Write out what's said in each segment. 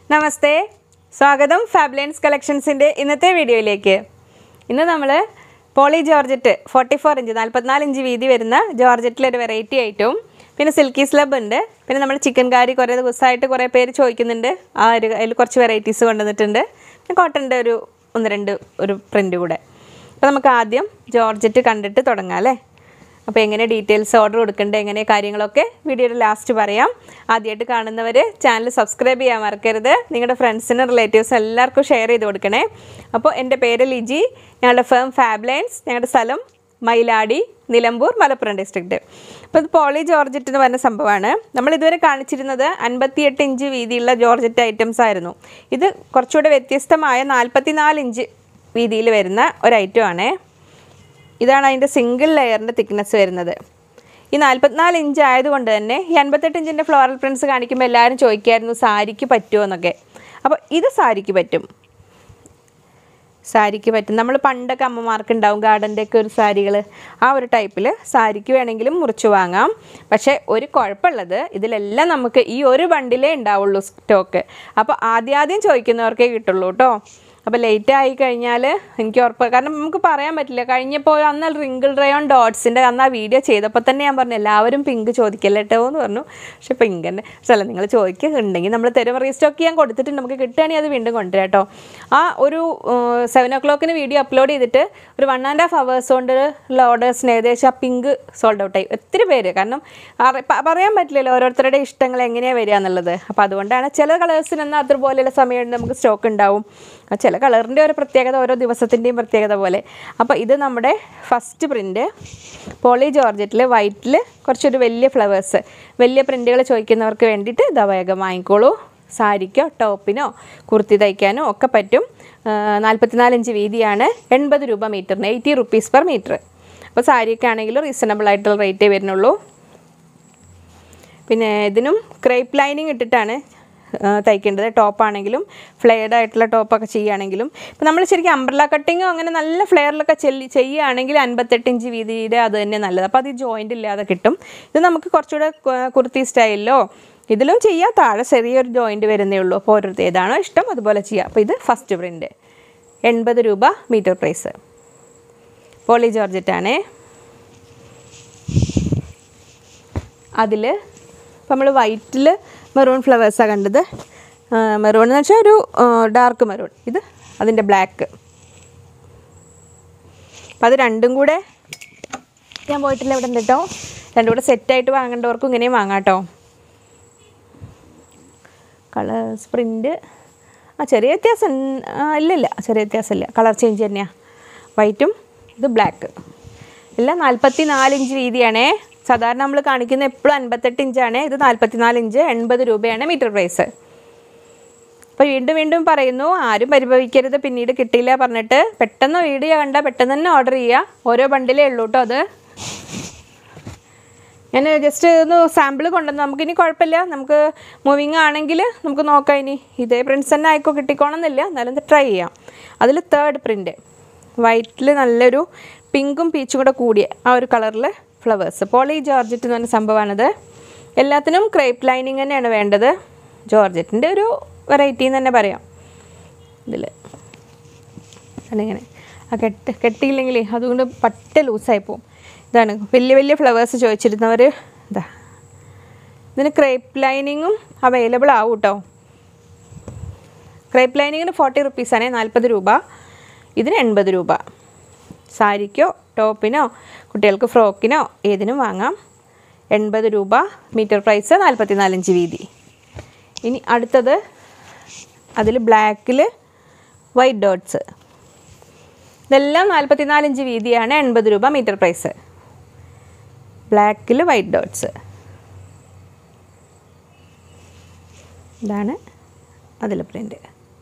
നമസ്തേ സ്വാഗതം ഫാബ്ലൈൻസ് കളക്ഷൻസിൻ്റെ ഇന്നത്തെ വീഡിയോയിലേക്ക് ഇന്ന് നമ്മൾ poly georgette forty four inch നാൽപ്പത്തിനാല് ഇഞ്ച് വീതി വരുന്ന ജോർജറ്റിലെ ഒരു വെറൈറ്റി ഐറ്റവും പിന്നെ സിൽക്കി സ്ലബ് ഉണ്ട് പിന്നെ നമ്മൾ ചിക്കൻ കാരി കുറേ ദിവസമായിട്ട് കുറേ പേര് ചോദിക്കുന്നുണ്ട് ആ ഒരു അതിൽ കുറച്ച് വെറൈറ്റീസ് കൊണ്ടുവന്നിട്ടുണ്ട് പിന്നെ കോട്ടൻ്റെ ഒരു ഒന്ന് രണ്ട് ഒരു പ്രിൻ്റ് കൂടെ അപ്പോൾ നമുക്ക് ആദ്യം ജോർജറ്റ് കണ്ടിട്ട് തുടങ്ങാം അല്ലേ അപ്പോൾ എങ്ങനെ ഡീറ്റെയിൽസ് ഓർഡർ കൊടുക്കേണ്ടത് എങ്ങനെ കാര്യങ്ങളൊക്കെ വീഡിയോയുടെ ലാസ്റ്റ് പറയാം ആദ്യമായിട്ട് കാണുന്നവർ ചാനൽ സബ്സ്ക്രൈബ് ചെയ്യാൻ മറക്കരുത് നിങ്ങളുടെ ഫ്രണ്ട്സിനും റിലേറ്റീവ്സും എല്ലാവർക്കും ഷെയർ ചെയ്ത് കൊടുക്കണേ അപ്പോൾ എൻ്റെ പേര് ലിജി ഞങ്ങളുടെ ഫേം ഫാബ്ലൈൻസ് ഞങ്ങളുടെ സ്ഥലം മയിലാടി നിലമ്പൂർ മലപ്പുറം ഡിസ്ട്രിക്റ്റ് അപ്പോൾ ഇത് പോളി ജോർജറ്റ് എന്ന് പറഞ്ഞ സംഭവമാണ് നമ്മൾ ഇതുവരെ കാണിച്ചിരുന്നത് അൻപത്തിയെട്ട് ഇഞ്ച് വീതിയുള്ള ജോർജറ്റ് ഐറ്റംസ് ആയിരുന്നു ഇത് കുറച്ചുകൂടെ വ്യത്യസ്തമായ നാൽപ്പത്തിനാല് ഇഞ്ച് വീതിയിൽ വരുന്ന ഒരു ഐറ്റം ആണേ ഇതാണ് അതിൻ്റെ സിംഗിൾ ലെയറിൻ്റെ തിക്നെസ് വരുന്നത് ഈ നാൽപ്പത്തിനാല് ഇഞ്ച് ആയതുകൊണ്ട് തന്നെ ഈ അൻപത്തെട്ട് ഇഞ്ചിൻ്റെ ഫ്ലോറൽ പ്രിൻറ്റ്സ് കാണിക്കുമ്പോൾ എല്ലാവരും ചോദിക്കായിരുന്നു സാരിക്ക് പറ്റുമോ എന്നൊക്കെ അപ്പോൾ ഇത് സാരിക്ക് പറ്റും സാരിക്ക് പറ്റും നമ്മൾ പണ്ടൊക്കെ അമ്മമാർക്ക് ഉണ്ടാവും ഗാർഡൻ്റെ ഒക്കെ ഒരു സാരികൾ ആ ഒരു ടൈപ്പിൽ സാരിക്ക് വേണമെങ്കിലും മുറിച്ച് വാങ്ങാം പക്ഷേ ഒരു കുഴപ്പമുള്ളത് ഇതിലെല്ലാം നമുക്ക് ഈ ഒരു ബണ്ടിലേ ഉണ്ടാവുള്ളൂ സ്റ്റോക്ക് അപ്പോൾ ആദ്യാദ്യം ചോദിക്കുന്നവർക്കേ കിട്ടുള്ളൂ കേട്ടോ അപ്പോൾ ലേറ്റ് ആയി കഴിഞ്ഞാൽ എനിക്ക് ഉറപ്പ് കാരണം നമുക്ക് പറയാൻ പറ്റില്ല കഴിഞ്ഞപ്പോൾ അന്ന് റിങ്കിൾ റയോൺ ഡോട്ട്സിൻ്റെ അന്ന് ആ വീഡിയോ ചെയ്തപ്പോൾ തന്നെ ഞാൻ പറഞ്ഞു എല്ലാവരും പിങ്ക് ചോദിക്കല്ലേ കേട്ടോ എന്ന് പറഞ്ഞു പക്ഷേ പിങ്ക് തന്നെ പക്ഷേ അല്ല നിങ്ങൾ ചോദിക്കുന്നുണ്ടെങ്കിൽ നമ്മൾ തരും റീസ്റ്റോക്ക് ചെയ്യാൻ കൊടുത്തിട്ടുണ്ട് നമുക്ക് കിട്ടുകയാണെങ്കിൽ അത് വീണ്ടും കൊണ്ടുവരാം കേട്ടോ ആ ഒരു സെവൻ ഒ ക്ലോക്കിന് വീഡിയോ അപ്ലോഡ് ചെയ്തിട്ട് ഒരു വൺ ആൻഡ് ഹാഫ് അവേഴ്സ് കൊണ്ട് ഉള്ള ഓർഡേഴ്സിന് ഏകദേശം ആ പിങ്ക് സോൾഡ് ഔട്ടായി ഒത്തിരി പേര് കാരണം അറി- പ- പറയാൻ പറ്റില്ലല്ലോ ഓരോരുത്തരുടെ ഇഷ്ടങ്ങൾ എങ്ങനെയാണ് വരിക എന്നുള്ളത് അപ്പോൾ അതുകൊണ്ടാണ് ചില കളേഴ്സിന് എന്നാൽ അതുപോലെയുള്ള സമയം നമുക്ക് സ്റ്റോക്ക് ഉണ്ടാവും ആ ചില കളറിൻ്റെ ഒരു പ്രത്യേകത ഓരോ ദിവസത്തിൻ്റെയും പ്രത്യേകത പോലെ അപ്പോൾ ഇത് നമ്മുടെ ഫസ്റ്റ് പ്രിൻ്റ് പോളി ജോർജറ്റിൽ വൈറ്റിൽ കുറച്ചൊരു വലിയ ഫ്ലവേഴ്സ് വലിയ പ്രിൻ്റുകൾ ചോദിക്കുന്നവർക്ക് വേണ്ടിയിട്ട് ഇതാ വേഗം വാങ്ങിക്കോളൂ സാരിക്കോ ടോപ്പിനോ കുർത്തി തയ്ക്കാനോ ഒക്കെ പറ്റും നാൽപ്പത്തിനാല് ഇഞ്ച് വീതിയാണ് എൺപത് രൂപ മീറ്ററിന് എയ്റ്റി റുപ്പീസ് പെർ മീറ്റർ അപ്പോൾ സാരിയൊക്കെ ആണെങ്കിൽ റീസണബിൾ ആയിട്ടുള്ള റേറ്റേ വരുന്നുള്ളൂ പിന്നെ ഇതിനും ക്രേപ്പ് ലൈനിങ് ഇട്ടിട്ടാണ് ആ, തയ്ക്കേണ്ടത് ടോപ്പാണെങ്കിലും ഫ്ലെയർഡ് ആയിട്ടുള്ള ടോപ്പൊക്കെ ചെയ്യുകയാണെങ്കിലും ഇപ്പം നമ്മൾ ശരിക്കും അംബ്രല കട്ടിങ്ങോ അങ്ങനെ നല്ല ഫ്ലെയറിലൊക്കെ ചെല്ലി ചെയ്യുകയാണെങ്കിൽ അൻപത്തെട്ട് ഇഞ്ച് വീതിയുടെ അത് തന്നെ നല്ലത് അപ്പോൾ അത് ഈ ജോയിൻ്റ് ഇല്ലാതെ കിട്ടും ഇത് നമുക്ക് കുറച്ചുകൂടെ കു- കുർത്തി സ്റ്റൈലിലോ ഇതിലും ചെയ്യാം താഴെ ചെറിയൊരു ജോയിൻ്റ് വരുന്നേ ഉള്ളൂ അപ്പോൾ ഓരോരുത്തർ ഏതാണോ ഇഷ്ടം അതുപോലെ ചെയ്യാം അപ്പോൾ ഇത് ഫസ്റ്റ് പ്രിൻ്റ് എൺപത് രൂപ മീറ്റർ പ്രൈസ് പോളി ജോർജറ്റാണേ അതിൽ ഇപ്പം നമ്മൾ വൈറ്റിൽ മെറൂൺ ഫ്ലവേഴ്സാണ് കണ്ടത് മെറൂൺ എന്ന് വെച്ചാൽ ഒരു ഡാർക്ക് മെറൂൺ ഇത് അതിൻ്റെ ബ്ലാക്ക് അപ്പം അത് രണ്ടും കൂടെ ഞാൻ പോയിട്ടില്ല ഇവിടെ ഉണ്ട് കേട്ടോ രണ്ടും കൂടെ സെറ്റായിട്ട് വാങ്ങേണ്ടവർക്കും ഇങ്ങനെയും വാങ്ങാം കേട്ടോ കളേഴ്സ് പ്രിൻ്റ് ആ ചെറിയ വ്യത്യാസം ഉണ്ട്. ആ, ഇല്ലില്ല ചെറിയ വ്യത്യാസമില്ല കളർ ചേഞ്ച് തന്നെയാണ് വൈറ്റും ഇത് ബ്ലാക്ക് എല്ലാം നാൽപ്പത്തി നാല് ഇഞ്ച് വീതിയാണേ സാധാരണ നമ്മൾ കാണിക്കുന്ന എപ്പോഴും അൻപത്തെട്ട് ഇഞ്ചാണ് ഇത് നാൽപ്പത്തി നാല് ഇഞ്ച് എൺപത് രൂപയാണ് മീറ്റർ പ്രൈസ് അപ്പോൾ വീണ്ടും വീണ്ടും പറയുന്നു ആരും പരിഭവിക്കരുത് പിന്നീട് കിട്ടിയില്ല പറഞ്ഞിട്ട് പെട്ടെന്ന് വീഡിയോ കണ്ട പെട്ടെന്ന് തന്നെ ഓർഡർ ചെയ്യുക ഓരോ ബണ്ടിലേ ഉള്ളൂ കേട്ടോ അത് ഞാൻ ജസ്റ്റ് ഒന്ന് സാമ്പിൾ കൊണ്ടുവന്നു നമുക്കിനി കുഴപ്പമില്ല നമുക്ക് മൂവിങ് ആണെങ്കിൽ നമുക്ക് നോക്കാം ഇനി ഇതേ പ്രിൻസ് തന്നെ ആയിക്കോ കിട്ടിക്കോണമെന്നില്ല എന്നാലും ട്രൈ ചെയ്യാം അതിൽ തേർഡ് പ്രിൻ്റ് വൈറ്റിൽ നല്ലൊരു പിങ്കും പീച്ചും കൂടെ കൂടിയ ആ ഒരു കളറിൽ ഫ്ലവേഴ്സ് പോളി ജോർജറ്റ് എന്ന് പറഞ്ഞ സംഭവമാണിത് എല്ലാത്തിനും ക്രേപ്പ് ലൈനിങ് തന്നെയാണ് വേണ്ടത് ജോർജറ്റിൻ്റെ ഒരു വെറൈറ്റി എന്ന് തന്നെ പറയാം ഇതിൽ ഇങ്ങനെ ആ കെട്ട് കെട്ടിയില്ലെങ്കിൽ അതുകൊണ്ട് പറ്റ ലൂസായി പോകും ഇതാണ് വലിയ വലിയ ഫ്ലവേഴ്സ് ചോദിച്ചിരുന്നവർ ഇതാ ഇതിന് ക്രേപ്പ് ലൈനിങ്ങും അവൈലബിൾ ആവും കേട്ടോ ക്രേപ്പ് ലൈനിങ്ങിന് ഫോർട്ടി റുപ്പീസാണ് നാൽപ്പത് രൂപ ഇതിന് എൺപത് രൂപ സാരിക്കോ ടോപ്പിനോ കുട്ടികൾക്ക് ഫ്രോക്കിനോ ഏതിനും വാങ്ങാം എൺപത് രൂപ മീറ്റർ പ്രൈസ് നാൽപ്പത്തി നാലഞ്ച് വീതി ഇനി അടുത്തത് അതിൽ ബ്ലാക്കിൽ വൈറ്റ് ഡോട്ട്സ് ഇതെല്ലാം നാൽപ്പത്തിനാല് ഇഞ്ച് വീതിയാണ് എൺപത് രൂപ മീറ്റർ പ്രൈസ് ബ്ലാക്കിൽ വൈറ്റ് ഡോട്ട്സ് ഇതാണ് അതിൽ പ്രിൻ്റ്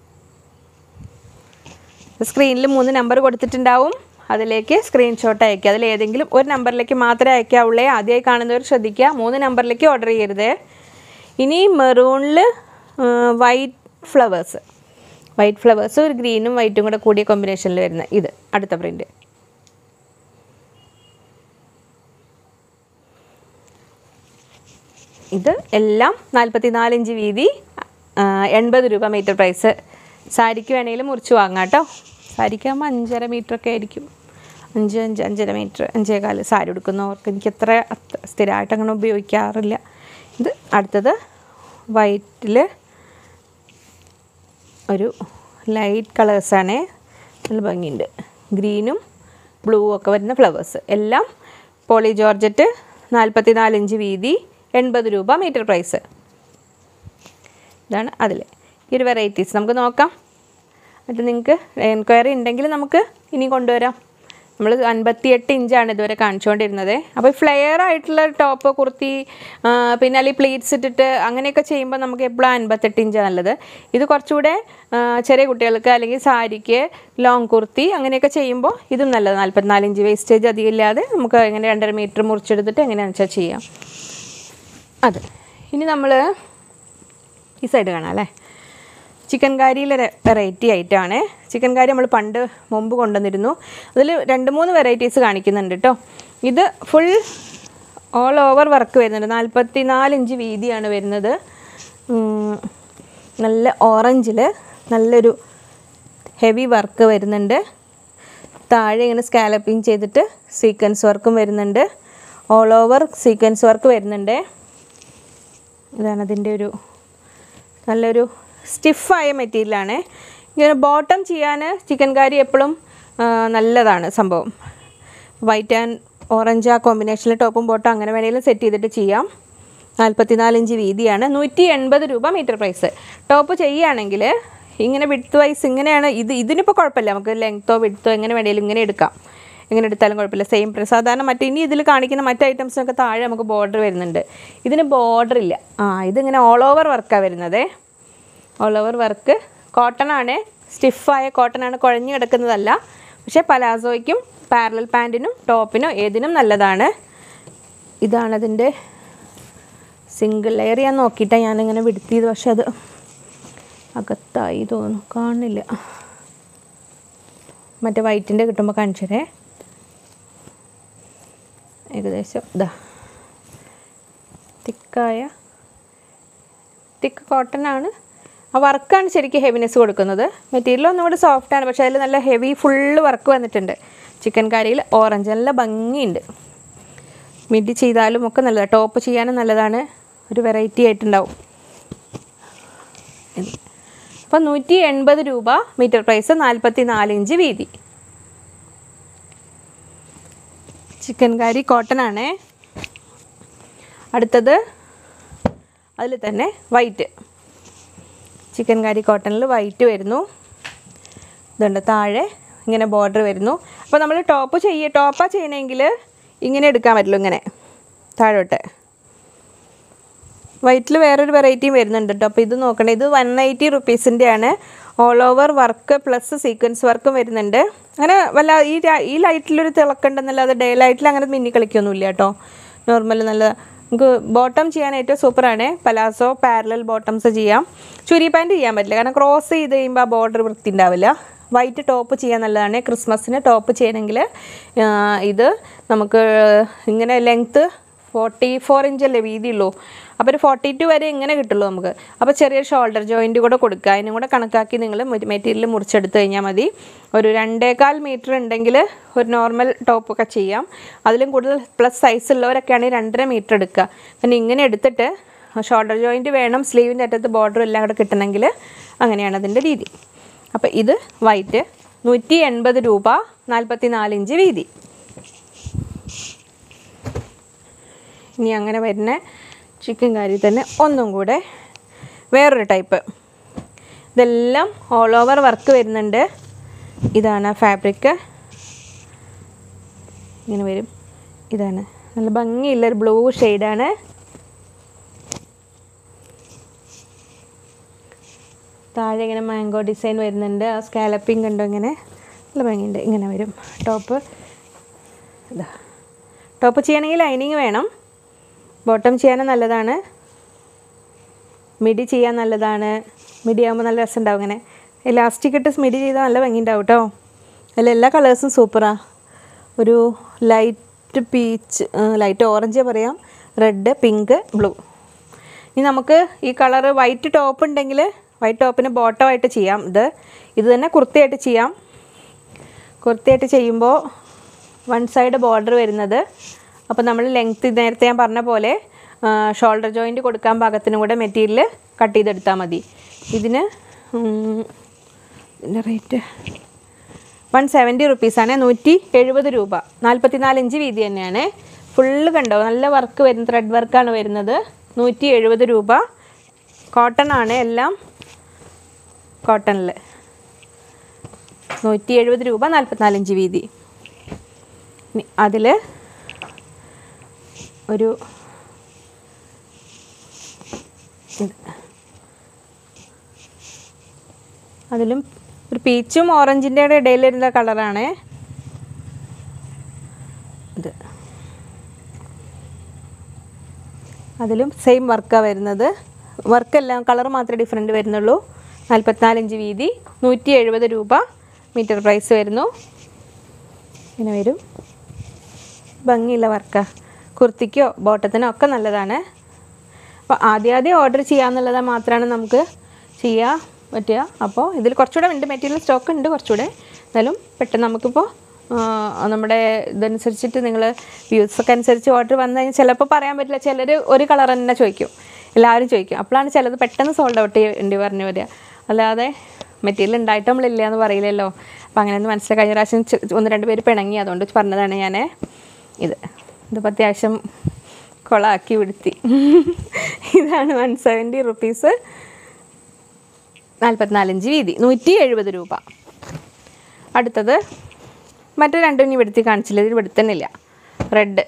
സ്ക്രീനിൽ മൂന്ന് നമ്പർ കൊടുത്തിട്ടുണ്ടാവും അതിലേക്ക് സ്ക്രീൻഷോട്ട് അയക്കുക അതിൽ ഏതെങ്കിലും ഒരു നമ്പറിലേക്ക് മാത്രമേ അയക്കാവുള്ളേ ആദ്യമായി കാണുന്നവർ ശ്രദ്ധിക്കുക മൂന്ന് നമ്പറിലേക്ക് ഓർഡർ ചെയ്യരുത് ഇനി മെറൂണിൽ വൈറ്റ് ഫ്ലവേഴ്സ് വൈറ്റ് ഫ്ലവേഴ്സ് ഒരു ഗ്രീനും വൈറ്റും കൂടെ കൂടിയ കോമ്പിനേഷനിൽ വരുന്ന ഇത് അടുത്ത പ്രിൻ്റ് ഇത് എല്ലാം നാൽപ്പത്തി നാലിഞ്ച് വീതി ആ, എൺപത് രൂപ മീറ്റർ പ്രൈസ് സാരിക്ക് വേണമെങ്കിലും മുറിച്ച് വാങ്ങാം കേട്ടോ സാരിക്കാകുമ്പോൾ അഞ്ചര മീറ്റർ ഒക്കെ ആയിരിക്കും അഞ്ച് അഞ്ച് അഞ്ചര മീറ്റർ അഞ്ചേകാല് സാരി ഉടുക്കുന്നവർക്ക് എനിക്ക് അത്ര അത്ര സ്ഥിരമായിട്ട് അങ്ങനെ ഉപയോഗിക്കാറില്ല ഇത് അടുത്തത് വൈറ്റിൽ ഒരു ലൈറ്റ് കളേഴ്സാണ് നല്ല ഭംഗിയുണ്ട് ഗ്രീനും ബ്ലൂ ഒക്കെ വരുന്ന ഫ്ലവേഴ്സ് എല്ലാം പോളി ജോർജറ്റ് നാൽപ്പത്തി നാല് ഇഞ്ച് വീതി എൺപത് രൂപ മീറ്റർ പ്രൈസ് ഇതാണ് അതിൽ ഈ ഒരു വെറൈറ്റീസ് നമുക്ക് നോക്കാം എന്നിട്ട് നിങ്ങൾക്ക് എൻക്വയറി ഉണ്ടെങ്കിൽ നമുക്ക് ഇനി കൊണ്ടുവരാം നമ്മൾ അൻപത്തിയെട്ട് ഇഞ്ചാണ് ഇതുവരെ കാണിച്ചുകൊണ്ടിരുന്നത് അപ്പോൾ ഫ്ലെയർ ആയിട്ടുള്ള ടോപ്പ് കുർത്തി ആ, പിന്നെ അല്ലെങ്കിൽ പ്ലീറ്റ്സ് ഇട്ടിട്ട് അങ്ങനെയൊക്കെ ചെയ്യുമ്പോൾ നമുക്ക് എപ്പോഴും അൻപത്തെട്ട് ഇഞ്ചാണ് നല്ലത് ഇത് കുറച്ചുകൂടെ ആ, ചെറിയ കുട്ടികൾക്ക് അല്ലെങ്കിൽ സാരിക്ക് ലോങ് കുർത്തി അങ്ങനെയൊക്കെ ചെയ്യുമ്പോൾ ഇതും നല്ലത് നാൽപ്പത്തിനാല് ഇഞ്ച് വേസ്റ്റേജ് അധികം ഇല്ലാതെ നമുക്ക് എങ്ങനെ രണ്ടര മീറ്റർ മുറിച്ചെടുത്തിട്ട് എങ്ങനെയാണെന്ന് വെച്ചാൽ ചെയ്യാം അതെ ഇനി നമ്മൾ ഈ സൈഡ് കാണാം അല്ലേ ചിക്കൻ കാരിയിലെ വെറൈറ്റി ആയിട്ടാണ് ചിക്കൻ കാരി നമ്മൾ പണ്ട് മുമ്പ് കൊണ്ടുവന്നിരുന്നു അതിൽ രണ്ട് മൂന്ന് വെറൈറ്റീസ് കാണിക്കുന്നുണ്ട് കേട്ടോ ഇത് ഫുൾ ഓൾ ഓവർ വർക്ക് വരുന്നുണ്ട് നാൽപ്പത്തി നാല് ഇഞ്ച് വീതിയാണ് വരുന്നത് ഉം, നല്ല ഓറഞ്ചിൽ നല്ലൊരു ഹെവി വർക്ക് വരുന്നുണ്ട് താഴെ ഇങ്ങനെ സ്കാലപ്പിങ് ചെയ്തിട്ട് സീക്വൻസ് വർക്കും വരുന്നുണ്ട് ഓൾ ഓവർ സീക്വൻസ് വർക്ക് വരുന്നുണ്ട് ഇതാണ് അതിൻ്റെ ഒരു നല്ലൊരു സ്റ്റിഫായ മെറ്റീരിയലാണ് ഇങ്ങനെ ബോട്ടം ചെയ്യാൻ ചിക്കൻ കറി എപ്പോഴും ആ, നല്ലതാണ് സംഭവം വൈറ്റ് ആൻഡ് ഓറഞ്ച് ആ കോമ്പിനേഷനിൽ ടോപ്പും ബോട്ടം അങ്ങനെ വേണമെങ്കിലും സെറ്റ് ചെയ്തിട്ട് ചെയ്യാം നാൽപ്പത്തിനാല് ഇഞ്ച് വീതിയാണ് നൂറ്റി എൺപത് രൂപ മീറ്റർ പ്രൈസ് ടോപ്പ് ചെയ്യുകയാണെങ്കിൽ ഇങ്ങനെ വിഡ്ത്ത് വൈസ് ഇങ്ങനെയാണ് ഇത് ഇതിനിപ്പോൾ കുഴപ്പമില്ല നമുക്ക് ലെങ്ത്തോ വിഡ്ത്തോ എങ്ങനെ വേണമെങ്കിലും ഇങ്ങനെ എടുക്കാം എങ്ങനെ എടുത്താലും കുഴപ്പമില്ല സെയിം പ്രൈസ് സാധാരണ മറ്റേ ഇനി ഇതിൽ കാണിക്കുന്ന മറ്റ് ഐറ്റംസിനൊക്കെ താഴെ നമുക്ക് ബോർഡർ വരുന്നുണ്ട് ഇതിന് ബോർഡർ ഇല്ല ആ ഇതിങ്ങനെ ഓൾ ഓവർ വർക്കാണ് വരുന്നത് ഓൾ ഓവർ വർക്ക് കോട്ടൺ ആണ് സ്റ്റിഫായ കോട്ടൺ ആണ് കുഴഞ്ഞു കിടക്കുന്നതല്ല പക്ഷേ പലാസോയ്ക്കും പാരലൽ പാൻറ്റിനും ടോപ്പിനും ഏതിനും നല്ലതാണ് ഇതാണ് അതിൻ്റെ സിംഗിൾ ലെയർ ഞാൻ നോക്കിയിട്ടാണ് ഞാനിങ്ങനെ വിടുത്തിയത് പക്ഷെ അത് അകത്തായി തോന്നുന്നു കാണുന്നില്ല മറ്റേ വൈറ്റിൻ്റെ കിട്ടുമ്പോൾ കാണിച്ചതേ ഏകദേശം ഇതാ തിക്കായ തിക്ക് കോട്ടൺ ആണ് ആ വർക്കാണ് ശരിക്കും ഹെവിനെസ് കൊടുക്കുന്നത് മെറ്റീരിയൽ ഒന്നുകൂടി സോഫ്റ്റ് ആണ് പക്ഷേ അതിൽ നല്ല ഹെവി ഫുള്ള് വർക്ക് വന്നിട്ടുണ്ട് ചിക്കൻ കറിയിൽ ഓറഞ്ച് നല്ല ഭംഗിയുണ്ട് മിഡി ചെയ്താലും ഒക്കെ നല്ലതാണ് ടോപ്പ് ചെയ്യാനും നല്ലതാണ് ഒരു വെറൈറ്റി ആയിട്ടുണ്ടാവും ഇത്. അപ്പോൾ നൂറ്റി എൺപത് രൂപ മീറ്റർ പ്രൈസ് നാൽപ്പത്തി നാല് ഇഞ്ച് വീതി ചിക്കൻ കറി കോട്ടൺ ആണേ അടുത്തത് അതിൽ തന്നെ വൈറ്റ് ചിക്കൻ കറി കോട്ടണിൽ വൈറ്റ് വരുന്നു ഇതുണ്ട് താഴെ ഇങ്ങനെ ബോർഡർ വരുന്നു അപ്പോൾ നമ്മൾ ടോപ്പ് ചെയ്യ ടോപ്പാണ് ചെയ്യണമെങ്കിൽ ഇങ്ങനെ എടുക്കാൻ പറ്റുള്ളൂ ഇങ്ങനെ താഴോട്ട് വൈറ്റിൽ വേറൊരു വെറൈറ്റിയും വരുന്നുണ്ട് കേട്ടോ അപ്പോൾ ഇത് നോക്കണേ ഇത് വൺ എയ്റ്റി റുപ്പീസിൻ്റെയാണ് all over work plus sequence വർക്കും വരുന്നുണ്ട് അങ്ങനെ വല്ല ഈ രാ- ഈ ലൈറ്റിലൊരു തിളക്കണ്ടെന്നല്ലാതെ ഡേ ലൈറ്റിൽ അങ്ങനെ മിന്നി കളിക്കൊന്നുമില്ല കേട്ടോ നോർമൽ നല്ല നമുക്ക് ബോട്ടം ചെയ്യാൻ ഏറ്റവും സൂപ്പറാണ് പലാസോ പാരലൽ ബോട്ടംസ് ചെയ്യാം ചുരി പാൻറ്റ് ചെയ്യാൻ പറ്റില്ല കാരണം ക്രോസ് ചെയ്ത് കഴിയുമ്പോൾ ആ ബോർഡർ വൃത്തി ഉണ്ടാവില്ല വൈറ്റ് ടോപ്പ് ചെയ്യാൻ നല്ലതാണ് ക്രിസ്മസിന് ടോപ്പ് ചെയ്യണമെങ്കിൽ ആ, ഇത് നമുക്ക് ഇങ്ങനെ ലെങ്ത്ത് ഫോർട്ടി ഫോർ ഇഞ്ചല്ലേ വീതിയുള്ളൂ അപ്പോൾ ഒരു ഫോർട്ടി ടു വരെ ഇങ്ങനെ കിട്ടുള്ളൂ നമുക്ക് അപ്പോൾ ചെറിയ ഷോൾഡർ ജോയിൻറ്റ് കൂടെ കൊടുക്കുക അതിനും കൂടെ കണക്കാക്കി നിങ്ങൾ മെറ്റീരിയൽ മുറിച്ചെടുത്ത് കഴിഞ്ഞാൽ മതി ഒരു രണ്ടേകാൽ മീറ്റർ ഉണ്ടെങ്കിൽ ഒരു നോർമൽ ടോപ്പൊക്കെ ചെയ്യാം അതിലും കൂടുതൽ പ്ലസ് സൈസ് ഉള്ളവരൊക്കെയാണെങ്കിൽ രണ്ടര മീറ്റർ എടുക്കുക പിന്നെ ഇങ്ങനെ എടുത്തിട്ട് ഷോൾഡർ ജോയിൻറ്റ് വേണം സ്ലീവിൻ്റെ അറ്റത്ത് ബോർഡർ എല്ലാം കൂടെ കിട്ടണമെങ്കിൽ അങ്ങനെയാണ് അതിൻ്റെ രീതി അപ്പോൾ ഇത് വൈറ്റ് നൂറ്റി എൺപത് രൂപ നാൽപ്പത്തി നാല് ഇഞ്ച് വീതി ഇനി അങ്ങനെ വരുന്ന ചിക്കൻ കറി തന്നെ ഒന്നും കൂടെ വേറൊരു ടൈപ്പ് ഇതെല്ലാം ഓൾ ഓവർ വർക്ക് വരുന്നുണ്ട് ഇതാണ് ഫാബ്രിക് ഇങ്ങനെ വരും ഇതാണ് നല്ല ഭംഗിയുള്ളൊരു ബ്ലൂ ഷെയ്ഡാണ് താഴെ ഇങ്ങനെ മാംഗോ ഡിസൈൻ വരുന്നുണ്ട് ആ സ്കാലപ്പിംഗ് ഉണ്ടോ ഇങ്ങനെ നല്ല ഭംഗിയുണ്ട് ഇങ്ങനെ വരും ടോപ്പ് ഇതാ ടോപ്പ് ചെയ്യണമെങ്കിൽ ലൈനിങ് വേണം ബോട്ടം ചെയ്യാനും നല്ലതാണ് മിഡി ചെയ്യാൻ നല്ലതാണ് മിഡി ആകുമ്പോൾ നല്ല രസമുണ്ടാവും ഇങ്ങനെ ഇലാസ്റ്റിക് ഇട്ട് മിഡി ചെയ്താൽ നല്ല ഭംഗി ഉണ്ടാവും കേട്ടോ അതിൽ എല്ലാ കളേഴ്സും സൂപ്പറാണ് ഒരു ലൈറ്റ് പീച്ച് ലൈറ്റ് ഓറഞ്ച് പറയാം റെഡ് പിങ്ക് ബ്ലൂ ഇനി നമുക്ക് ഈ കളറ് വൈറ്റ് ടോപ്പ് ഉണ്ടെങ്കിൽ വൈറ്റ് ടോപ്പിന് ബോട്ടമായിട്ട് ചെയ്യാം ഇത് ഇത് തന്നെ കുർത്തയായിട്ട് ചെയ്യാം കുർത്തയായിട്ട് ചെയ്യുമ്പോൾ വൺ സൈഡ് ബോർഡർ വരുന്നത് അപ്പോൾ നമ്മൾ ലെങ്ത്ത് നേരത്തെ ഞാൻ പറഞ്ഞ പോലെ ഷോൾഡർ ജോയിൻറ്റ് കൊടുക്കാൻ പാകത്തിനും കൂടെ മെറ്റീരിയൽ കട്ട് ചെയ്തെടുത്താൽ മതി ഇതിന് ഉം, ഇതിൻ്റെ റേറ്റ് വൺ സെവൻറ്റി റുപ്പീസാണ് നൂറ്റി എഴുപത് രൂപ നാൽപ്പത്തി നാല് ഇഞ്ച് വീതി തന്നെയാണ് ഫുള്ള് കണ്ടോ നല്ല വർക്ക് വരുന്ന ത്രെഡ് വർക്കാണ് വരുന്നത് നൂറ്റി എഴുപത് രൂപ കോട്ടൺ ആണ് എല്ലാം കോട്ടണിൽ നൂറ്റി എഴുപത് രൂപ നാൽപ്പത്തിനാല് ഇഞ്ച് വീതി അതിൽ ഒരു ഇത്. അതിലും ഒരു പീച്ചും ഓറഞ്ചിൻ്റെ ഇടയിൽ വരുന്ന കളറാണ് ഇത് അതിലും സെയിം വർക്കാണ് വരുന്നത് വർക്കെല്ലാം കളർ മാത്രമേ ഡിഫറെൻറ്റ് വരുന്നുള്ളൂ നാൽപ്പത്തിനാല് ഇഞ്ച് വീതി നൂറ്റി എഴുപത് രൂപ മീറ്റർ പ്രൈസ് വരുന്നു ഇങ്ങനെ വരും ഭംഗിയുള്ള വർക്കാണ് കുർത്തിക്കോ ബോട്ടത്തിനോ ഒക്കെ നല്ലതാണ് അപ്പോൾ ആദ്യം ആദ്യം ഓർഡർ ചെയ്യാന്നുള്ളത് മാത്രമാണ് നമുക്ക് ചെയ്യാൻ പറ്റുക അപ്പോൾ ഇതിൽ കുറച്ചുകൂടെ ഉണ്ട് മെറ്റീരിയൽ സ്റ്റോക്ക് ഉണ്ട് കുറച്ചുകൂടെ എന്നാലും പെട്ടെന്ന് നമുക്കിപ്പോൾ ആ, നമ്മുടെ ഇതനുസരിച്ചിട്ട് നിങ്ങൾ വ്യൂസൊക്കെ അനുസരിച്ച് ഓർഡർ വന്നു കഴിഞ്ഞാൽ ചിലപ്പോൾ പറയാൻ പറ്റില്ല ചിലർ ഒരു കളർ തന്നെ ചോദിക്കും എല്ലാവരും ചോദിക്കും അപ്പോഴാണ് ചിലത് പെട്ടെന്ന് സോൾഡ് ഔട്ട് ചെയ്യേണ്ടി പറഞ്ഞു വരിക അല്ലാതെ മെറ്റീരിയൽ ഉണ്ടായിട്ട് നമ്മളില്ല എന്ന് പറയില്ലല്ലോ അപ്പോൾ അങ്ങനെ ഒന്ന് മനസ്സിലായി കഴിഞ്ഞ പ്രാവശ്യം ചെ- ഒന്ന് രണ്ട് പേര് പിണങ്ങി അതുകൊണ്ട് പറഞ്ഞതാണ് ഞാൻ ഇത് ഇതിപ്പോൾ അത്യാവശ്യം കൊളാക്കി വിടുത്തി ഇതാണ് വൺ സെവൻറ്റി റുപ്പീസ് നാൽപ്പത്തിനാലഞ്ച് വീതി നൂറ്റി എഴുപത് രൂപ അടുത്തത് മറ്റു രണ്ടും ഇനി ഇവിടുത്തെ കാണിച്ചില്ല ഇതിൽ ഇവിടുത്തന്നില്ല റെഡ്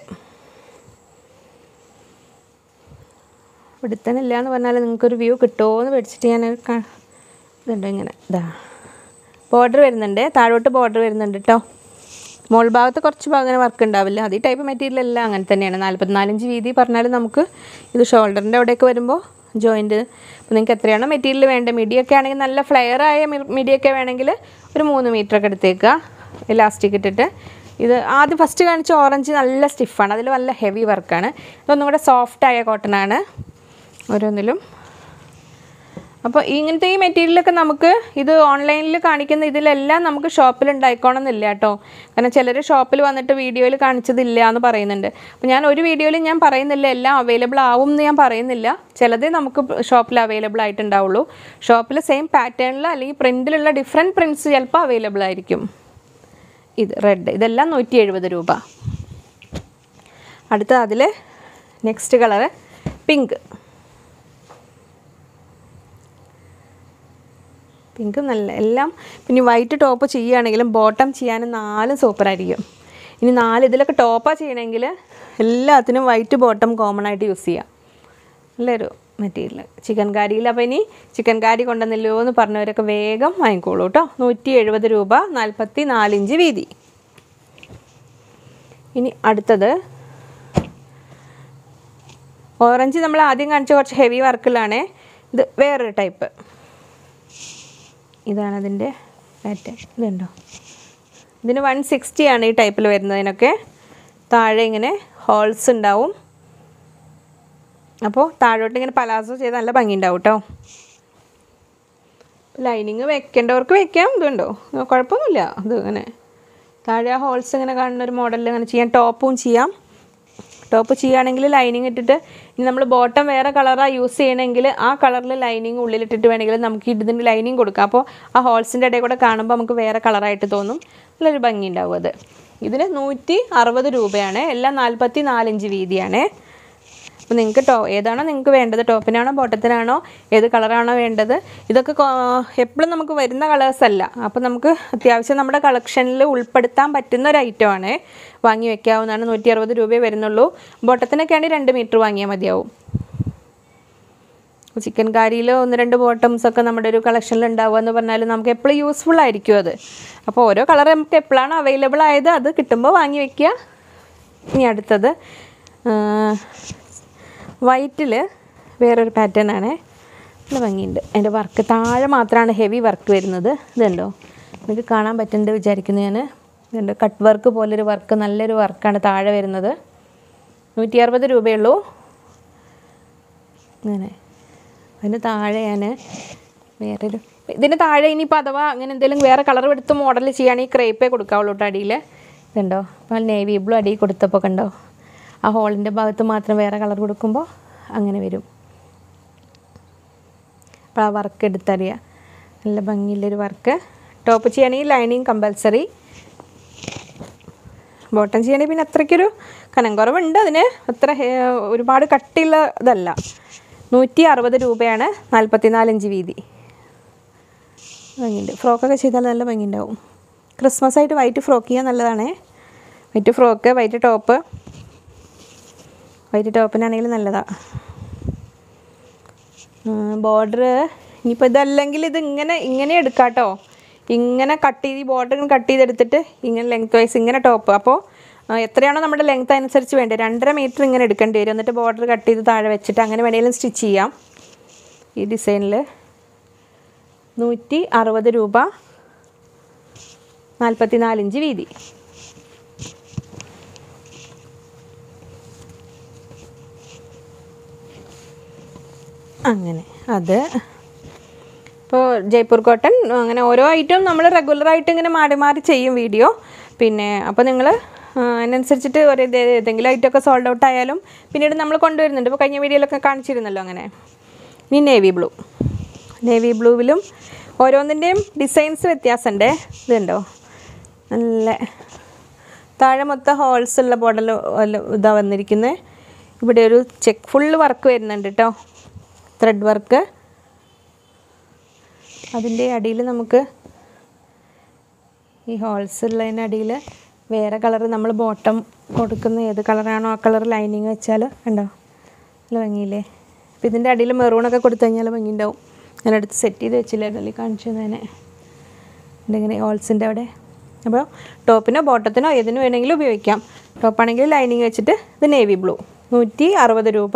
ഇവിടുത്തന്നില്ല എന്ന് പറഞ്ഞാൽ നിങ്ങൾക്കൊരു വ്യൂ കിട്ടുമോ എന്ന് മേടിച്ചിട്ട് ഞാൻ കാ- ഇതുണ്ട് ഇങ്ങനെ ഇതാ ബോർഡർ വരുന്നുണ്ട് താഴോട്ട് ബോർഡർ വരുന്നുണ്ട് കേട്ടോ മോൾ ഭാഗത്ത് കുറച്ച് ഭാഗം അങ്ങനെ വർക്ക് ഉണ്ടാവില്ല അത് ഈ ടൈപ്പ് മെറ്റീരിയൽ എല്ലാം അങ്ങനെ തന്നെയാണ് നാൽപ്പത്തിനാലഞ്ച് വീതി പറഞ്ഞാൽ നമുക്ക് ഇത് ഷോൾഡറിൻ്റെ അവിടെയൊക്കെ വരുമ്പോൾ ജോയിൻറ്റ് അപ്പോൾ നിങ്ങൾക്ക് എത്രയാണോ മെറ്റീരിയൽ വേണ്ടത് മിഡിയൊക്കെ ആണെങ്കിൽ നല്ല ഫ്ലെയർ ആയ മിഡിയൊക്കെ വേണമെങ്കിൽ ഒരു മൂന്ന് മീറ്റർ ഒക്കെ എടുത്തേക്കുക ഇലാസ്റ്റിക് ഇട്ടിട്ട് ഇത് ആദ്യം ഫസ്റ്റ് കാണിച്ച ഓറഞ്ച് നല്ല സ്റ്റിഫാണ് അതിൽ നല്ല ഹെവി വർക്കാണ് ഇതൊന്നും കൂടെ സോഫ്റ്റ് ആയ കോട്ടൺ ആണ് ഓരോന്നിലും അപ്പോൾ ഇങ്ങനത്തെ ഈ മെറ്റീരിയലൊക്കെ നമുക്ക് ഇത് ഓൺലൈനിൽ കാണിക്കുന്ന ഇതിലെല്ലാം നമുക്ക് ഷോപ്പിൽ ഉണ്ടായിക്കോണമെന്നില്ല കേട്ടോ കാരണം ചിലർ ഷോപ്പിൽ വന്നിട്ട് വീഡിയോയിൽ കാണിച്ചതില്ല എന്ന് പറയുന്നുണ്ട് അപ്പോൾ ഞാൻ ഒരു വീഡിയോയിൽ ഞാൻ പറയുന്നില്ല എല്ലാം അവൈലബിൾ ആവും എന്ന് ഞാൻ പറയുന്നില്ല ചിലതേ നമുക്ക് ഷോപ്പിൽ അവൈലബിൾ ആയിട്ടുണ്ടാവുള്ളൂ ഷോപ്പിൽ സെയിം പാറ്റേണിൽ അല്ലെങ്കിൽ പ്രിൻറ്റിലുള്ള ഡിഫറെൻറ്റ് പ്രിൻറ്റ്സ് ചിലപ്പോൾ അവൈലബിൾ ആയിരിക്കും ഇത് റെഡ് ഇതെല്ലാം നൂറ്റി എഴുപത് രൂപ അടുത്ത അതിൽ നെക്സ്റ്റ് കളറ് പിങ്ക് പിങ്ക് നല്ല എല്ലാം പിന്നെ വൈറ്റ് ടോപ്പ് ചെയ്യുകയാണെങ്കിലും ബോട്ടം ചെയ്യാനും നാലും സൂപ്പറായിരിക്കും ഇനി നാല് ഇതിലൊക്കെ ടോപ്പാണ് ചെയ്യണമെങ്കിൽ എല്ലാത്തിനും വൈറ്റ് ബോട്ടം കോമൺ ആയിട്ട് യൂസ് ചെയ്യാം നല്ലൊരു മെറ്റീരിയൽ ചിക്കൻ കാരിയിൽ അപ്പോൾ ഇനി ചിക്കൻ കാരി കൊണ്ടുവന്നില്ലോ എന്ന് പറഞ്ഞവരൊക്കെ വേഗം വാങ്ങിക്കോളൂ കേട്ടോ നൂറ്റി എഴുപത് രൂപ നാൽപ്പത്തി നാലിഞ്ച് വീതി ഇനി അടുത്തത് ഓറഞ്ച് നമ്മൾ ആദ്യം കാണിച്ച കുറച്ച് ഹെവി വർക്കിലാണ് ഇത് വേറൊരു ടൈപ്പ് ഇതാണ് അതിൻ്റെ പാറ്റേൺ ഇതുണ്ടോ ഇതിന് വൺ സിക്സ്റ്റി ആണ് ഈ ടൈപ്പിൽ വരുന്നതിനൊക്കെ താഴെ ഇങ്ങനെ ഹോൾസ് ഉണ്ടാവും അപ്പോൾ താഴോട്ട് ഇങ്ങനെ പലാസോ ചെയ്ത് നല്ല ഭംഗി ഉണ്ടാവും കേട്ടോ ലൈനിങ് വെക്കേണ്ടവർക്ക് വെക്കാം ഇതുണ്ടോ കുഴപ്പമൊന്നുമില്ല ഇത് ഇങ്ങനെ താഴെ ആ ഹോൾസ് ഇങ്ങനെ കാണുന്ന ഒരു മോഡലിൽ അങ്ങനെ ചെയ്യാം ടോപ്പും ചെയ്യാം ടോപ്പ് ചെയ്യുകയാണെങ്കിൽ ലൈനിങ് ഇട്ടിട്ട് ഇനി നമ്മൾ ബോട്ടം വേറെ കളറാണ് യൂസ് ചെയ്യണമെങ്കിൽ ആ കളറിൽ ലൈനിങ് ഉള്ളിലിട്ടിട്ട് വേണമെങ്കിൽ നമുക്ക് ഇതിൻ്റെ ലൈനിങ് കൊടുക്കാം അപ്പോൾ ആ ഹോൾസിൻ്റെ ഇടയിൽ കൂടെ കാണുമ്പോൾ നമുക്ക് വേറെ കളറായിട്ട് തോന്നും നല്ലൊരു ഭംഗി ഉണ്ടാവും അത് ഇതിന് നൂറ്റി അറുപത് രൂപയാണ് എല്ലാം നാൽപ്പത്തി നാലിഞ്ച് വീതിയാണ് അപ്പോൾ നിങ്ങൾക്ക് ടോ ഏതാണോ നിങ്ങൾക്ക് വേണ്ടത് ടോപ്പിനാണോ ബോട്ടത്തിനാണോ ഏത് കളറാണോ വേണ്ടത് ഇതൊക്കെ എപ്പോഴും നമുക്ക് വരുന്ന കളേഴ്സ് അല്ല അപ്പോൾ നമുക്ക് അത്യാവശ്യം നമ്മുടെ കളക്ഷനിൽ ഉൾപ്പെടുത്താൻ പറ്റുന്ന ഒരു ഐറ്റമാണ് വാങ്ങി വെക്കാവുന്നതാണ് നൂറ്റി അറുപത് രൂപയെ വരുന്നുള്ളൂ ബോട്ടത്തിനൊക്കെ ആണെങ്കിൽ രണ്ട് മീറ്റർ വാങ്ങിയാൽ മതിയാവും ചിക്കൻ കാരിയിൽ ഒന്ന് രണ്ട് ബോട്ടംസ് ഒക്കെ നമ്മുടെ ഒരു കളക്ഷനിൽ ഉണ്ടാവുക എന്ന് പറഞ്ഞാൽ നമുക്ക് എപ്പോഴും യൂസ്ഫുൾ ആയിരിക്കും അത് അപ്പോൾ ഓരോ കളർ നമുക്ക് എപ്പോഴാണ് അവൈലബിൾ ആയത് അത് കിട്ടുമ്പോൾ വാങ്ങി വെക്കുക ഇനി അടുത്തത് വൈറ്റിൽ വേറൊരു പാറ്റേൺ ആണ് നല്ല ഭംഗിയുണ്ട് അതിൻ്റെ വർക്ക് താഴെ മാത്രമാണ് ഹെവി വർക്ക് വരുന്നത് ഇതുണ്ടോ നിങ്ങൾക്ക് കാണാൻ പറ്റുന്നുണ്ട് വിചാരിക്കുന്നു ഞാൻ ഇതുണ്ട് കട്ട് വർക്ക് പോലൊരു വർക്ക് നല്ലൊരു വർക്കാണ് താഴെ വരുന്നത് നൂറ്റി അറുപത് രൂപയുള്ളൂ അങ്ങനെ അതിന് താഴെ ഞാൻ വേറൊരു ഇതിന് താഴെ ഇനിയിപ്പോൾ അഥവാ അങ്ങനെ എന്തെങ്കിലും വേറെ കളർ എടുത്ത് മോഡൽ ചെയ്യുകയാണെങ്കിൽ ക്രേപ്പേ കൊടുക്കാവുള്ളൂ കേട്ടോ അടിയിൽ ഇതുണ്ടോ അപ്പോൾ നേവി ബ്ലൂ അടിയിൽ കൊടുത്തപ്പോൾ കണ്ടോ ആ ഹോളിൻ്റെ ഭാഗത്ത് മാത്രം വേറെ കളർ കൊടുക്കുമ്പോൾ അങ്ങനെ വരും അപ്പോൾ ആ വർക്ക് എടുത്തറിയാം നല്ല ഭംഗിയുള്ളൊരു വർക്ക് ടോപ്പ് ചെയ്യുകയാണെങ്കിൽ ലൈനിങ് കമ്പൽസറി ബോട്ടം ചെയ്യണമെങ്കിൽ പിന്നെ അത്രയ്ക്കൊരു കനം കുറവുണ്ട് അതിന് അത്ര ഹേ- ഒരുപാട് കട്ടിയുള്ള ഇതല്ല നൂറ്റി അറുപത് രൂപയാണ് നാൽപ്പത്തിനാല് ഇഞ്ച് വീതി ഭംഗിയുണ്ട് ഫ്രോക്കൊക്കെ ചെയ്താൽ നല്ല ഭംഗിയുണ്ടാവും ക്രിസ്മസ് ആയിട്ട് വൈറ്റ് ഫ്രോക്ക് ചെയ്യാൻ നല്ലതാണേ white frock white top white ടോപ്പിനാണെങ്കിൽ നല്ലതാണ് ബോർഡർ ഇനിയിപ്പോൾ ഇതല്ലെങ്കിൽ ഇത് ഇങ്ങനെ ഇങ്ങനെ എടുക്കാം കേട്ടോ ഇങ്ങനെ കട്ട് ചെയ്ത് ഈ ബോർഡർ കട്ട് ചെയ്തെടുത്തിട്ട് ഇങ്ങനെ ലെങ്ത് വൈസ് ഇങ്ങനെ ടോപ്പ് അപ്പോൾ ആ, എത്രയാണോ നമ്മുടെ ലെങ്ത് അനുസരിച്ച് വേണ്ടത് രണ്ടര മീറ്റർ ഇങ്ങനെ എടുക്കേണ്ടി വരും എന്നിട്ട് ബോർഡർ കട്ട് ചെയ്ത് താഴെ വെച്ചിട്ട് അങ്ങനെ വേണമെങ്കിലും സ്റ്റിച്ച് ചെയ്യാം ഈ ഡിസൈനിൽ നൂറ്റി അറുപത് രൂപ നാൽപ്പത്തി നാലിഞ്ച് വീതി അങ്ങനെ അത് ഇപ്പോൾ ജയ്പൂർ കോട്ടൺ അങ്ങനെ ഓരോ ഐറ്റവും നമ്മൾ റെഗുലറായിട്ട് ഇങ്ങനെ മാറി മാറി ചെയ്യും വീഡിയോ പിന്നെ അപ്പോൾ നിങ്ങൾ അതിനനുസരിച്ചിട്ട് ഒരു ഇത് ഏതെങ്കിലും ഐറ്റമൊക്കെ സോൾഡ് ഔട്ട് ആയാലും പിന്നീട് നമ്മൾ കൊണ്ടുവരുന്നുണ്ട് ഇപ്പോൾ കഴിഞ്ഞ വീഡിയോയിലൊക്കെ കാണിച്ചിരുന്നല്ലോ അങ്ങനെ ഇനി നേവി ബ്ലൂ നേവി ബ്ലൂവിലും ഓരോന്നിൻ്റെയും ഡിസൈൻസ് വ്യത്യാസമുണ്ട് ഇതുണ്ടോ നല്ല താഴെ മൊത്തം ഹോൾസ് ഉള്ള ബോർഡർ ഇതാ വന്നിരിക്കുന്നത് ഇവിടെ ഒരു ചെക്ക് ഫുള്ള് വർക്ക് വരുന്നുണ്ട് കേട്ടോ ത്രെഡ് വർക്ക് അതിൻ്റെ അടിയിൽ നമുക്ക് ഈ ഹോൾസ് ഉള്ളതിൻ്റെ അടിയിൽ വേറെ കളർ നമ്മൾ ബോട്ടം കൊടുക്കുന്ന ഏത് കളറാണോ ആ കളർ ലൈനിങ് വെച്ചാൽ ഉണ്ടോ നല്ല ഭംഗിയില്ലേ അപ്പോൾ ഇതിൻ്റെ അടിയിൽ മെറൂണൊക്കെ കൊടുത്തു കഴിഞ്ഞാൽ ഭംഗി ഉണ്ടാവും ഞാൻ അടുത്ത് സെറ്റ് ചെയ്ത് വെച്ചില്ലായിരുന്നല്ലേ കാണിച്ചു തന്നെ ഇതിങ്ങനെ ഹോൾസിൻ്റെ അവിടെ അപ്പോൾ ടോപ്പിനോ ബോട്ടത്തിനോ ഏതിനു വേണമെങ്കിലും ഉപയോഗിക്കാം ടോപ്പാണെങ്കിൽ ലൈനിങ് വെച്ചിട്ട് ഇത് നേവി ബ്ലൂ നൂറ്റി അറുപത് രൂപ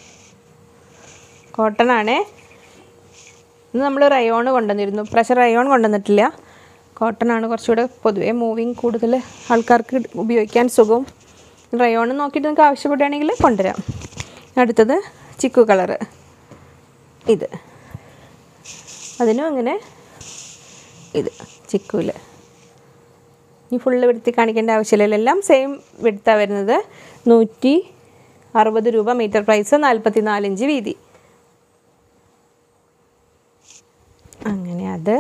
കോട്ടൺ ആണേ ഇന്ന് നമ്മൾ റയോൺ കൊണ്ടുവന്നിരുന്നു പ്രഷർ റയോൺ കൊണ്ടുവന്നിട്ടില്ല കോട്ടൺ ആണ് കുറച്ചുകൂടെ പൊതുവേ മൂവിങ് കൂടുതൽ ആൾക്കാർക്ക് ഉപയോഗിക്കാൻ സുഖവും റയോൺ നോക്കിയിട്ട് നിങ്ങൾക്ക് ആവശ്യപ്പെടുകയാണെങ്കിൽ കൊണ്ടുവരാം അടുത്തത് ചിക്കു കളറ് ഇത് അതിനും അങ്ങനെ ഇത് ചിക്കുവിൽ ഇനി ഫുള്ള് വിടുത്തി കാണിക്കേണ്ട ആവശ്യമില്ലല്ലോ എല്ലാം സെയിം വിടുത്താണ് വരുന്നത് നൂറ്റി അറുപത് രൂപ മീറ്റർ പ്രൈസ് നാൽപ്പത്തി നാലിഞ്ച് വീതി അങ്ങനെ അത്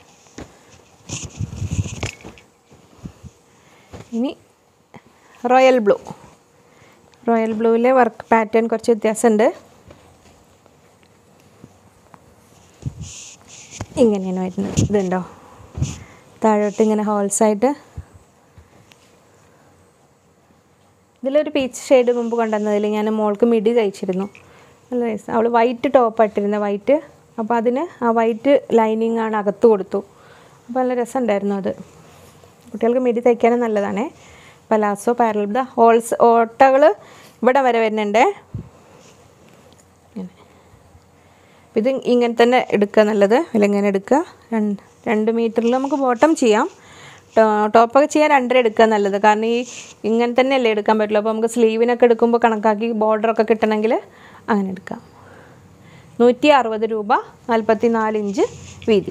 ഇനി റോയൽ ബ്ലൂ റോയൽ ബ്ലൂവിലെ വർക്ക് പാറ്റേൺ കുറച്ച് വ്യത്യാസമുണ്ട് ഇങ്ങനെയാണ് വരുന്നത് ഇതുണ്ടോ താഴോട്ട് ഇങ്ങനെ ഹോൾസ് ആയിട്ട് ഇതിലൊരു പീച്ച് ഷെയ്ഡ് മുമ്പ് കൊണ്ടുവന്നതിൽ ഞാൻ മോൾക്ക് മിഡി തയ്ച്ചിരുന്നു നല്ല രസം അവൾ വൈറ്റ് ടോപ്പ് ഇട്ടിരുന്ന വൈറ്റ് അപ്പോൾ അതിന് ആ വൈറ്റ് ലൈനിങ് ആണ് അകത്ത് കൊടുത്തു അപ്പോൾ നല്ല രസമുണ്ടായിരുന്നു അത് കുട്ടികൾക്ക് മിഡി തയ്ക്കാനും നല്ലതാണേ പലാസോ പാരൽ ദ ഹോൾസ് ഓട്ടകൾ ഇവിടെ വരെ വരുന്നുണ്ടേ ഇങ്ങനെ അപ്പോൾ ഇത് ഇങ്ങനെ തന്നെ എടുക്കുക നല്ലത് അല്ലെങ്കിൽ ഇങ്ങനെ എടുക്കുക രണ്ട് രണ്ട് മീറ്ററിൽ നമുക്ക് ബോട്ടം ചെയ്യാം ടോ- ടോപ്പൊക്കെ ചെയ്യാൻ രണ്ടര എടുക്കുക നല്ലത് കാരണം ഈ ഇങ്ങനെ തന്നെയല്ലേ എടുക്കാൻ പറ്റുള്ളൂ അപ്പോൾ നമുക്ക് സ്ലീവിനൊക്കെ എടുക്കുമ്പോൾ കണക്കാക്കി ബോർഡറൊക്കെ കിട്ടണമെങ്കിൽ അങ്ങനെ എടുക്കാം നൂറ്റി അറുപത് രൂപ നാൽപ്പത്തി നാല് ഇഞ്ച് വീതി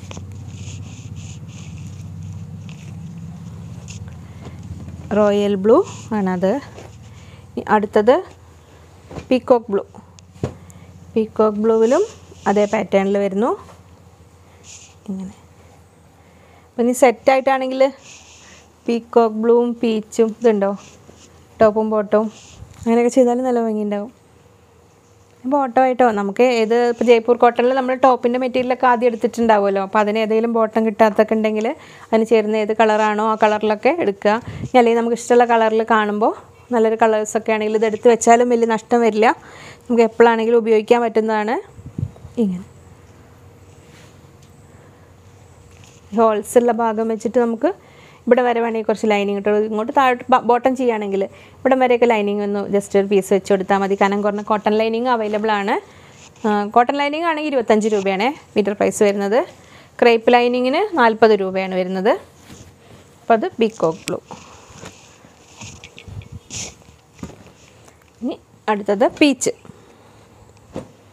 റോയൽ ബ്ലൂ ആണത് ഇനി അടുത്തത് പീക്കോക്ക് ബ്ലൂ പീക്കോക്ക് ബ്ലൂവിലും അതേ പാറ്റേണിൽ വരുന്നു ഇങ്ങനെ അപ്പം ഇനി സെറ്റായിട്ടാണെങ്കിൽ പീക്കോക്ക് ബ്ലൂവും പീച്ചും ഇതുണ്ടോ ടോപ്പും ബോട്ടവും അങ്ങനെയൊക്കെ ചെയ്താലും നല്ല ഭംഗിയുണ്ടാവും ബോട്ടം ആയിട്ടോ നമുക്ക് ഏത് ഇപ്പോൾ ജയ്പൂർ കോട്ടണിൽ നമ്മൾ ടോപ്പിൻ്റെ മെറ്റീരിയലൊക്കെ ആദ്യം എടുത്തിട്ടുണ്ടാവുമല്ലോ അപ്പോൾ അതിന് ഏതെങ്കിലും ബോട്ടം കിട്ടാത്തൊക്കെ ഉണ്ടെങ്കിൽ അതിന് ചേരുന്ന ഏത് കളറാണോ ആ കളറിലൊക്കെ എടുക്കുക ഇനി അല്ലെങ്കിൽ നമുക്ക് ഇഷ്ടമുള്ള കളറിൽ കാണുമ്പോൾ നല്ലൊരു കളേഴ്സൊക്കെ ആണെങ്കിൽ ഇത് എടുത്ത് വെച്ചാലും വലിയ നഷ്ടം വരില്ല നമുക്ക് എപ്പോഴാണെങ്കിലും ഉപയോഗിക്കാൻ പറ്റുന്നതാണ് ഇങ്ങനെ ഹോൾസ് ഉള്ള ഭാഗം വെച്ചിട്ട് നമുക്ക് ഇവിടെ വരെ വേണമെങ്കിൽ കുറച്ച് ലൈനിങ് ഇട്ട് ഇങ്ങോട്ട് താഴോട്ട് ബോട്ടം ചെയ്യുകയാണെങ്കിൽ ഇവിടെ വരെയൊക്കെ ലൈനിങ് ഒന്ന് ജസ്റ്റ് ഒരു പീസ് വെച്ച് കൊടുത്താൽ മതി കനം കുറഞ്ഞ കോട്ടൺ ലൈനിങ് അവൈലബിൾ ആണ് കോട്ടൺ ലൈനിങ് ആണെങ്കിൽ ഇരുപത്തഞ്ച് രൂപയാണ് മീറ്റർ പ്രൈസ് വരുന്നത് ക്രേപ്പ് ലൈനിങ്ങിന് നാൽപ്പത് രൂപയാണ് വരുന്നത് അപ്പോൾ അത് ബിക്കോക്ക് ബ്ലൂ ഇനി അടുത്തത് പീച്ച്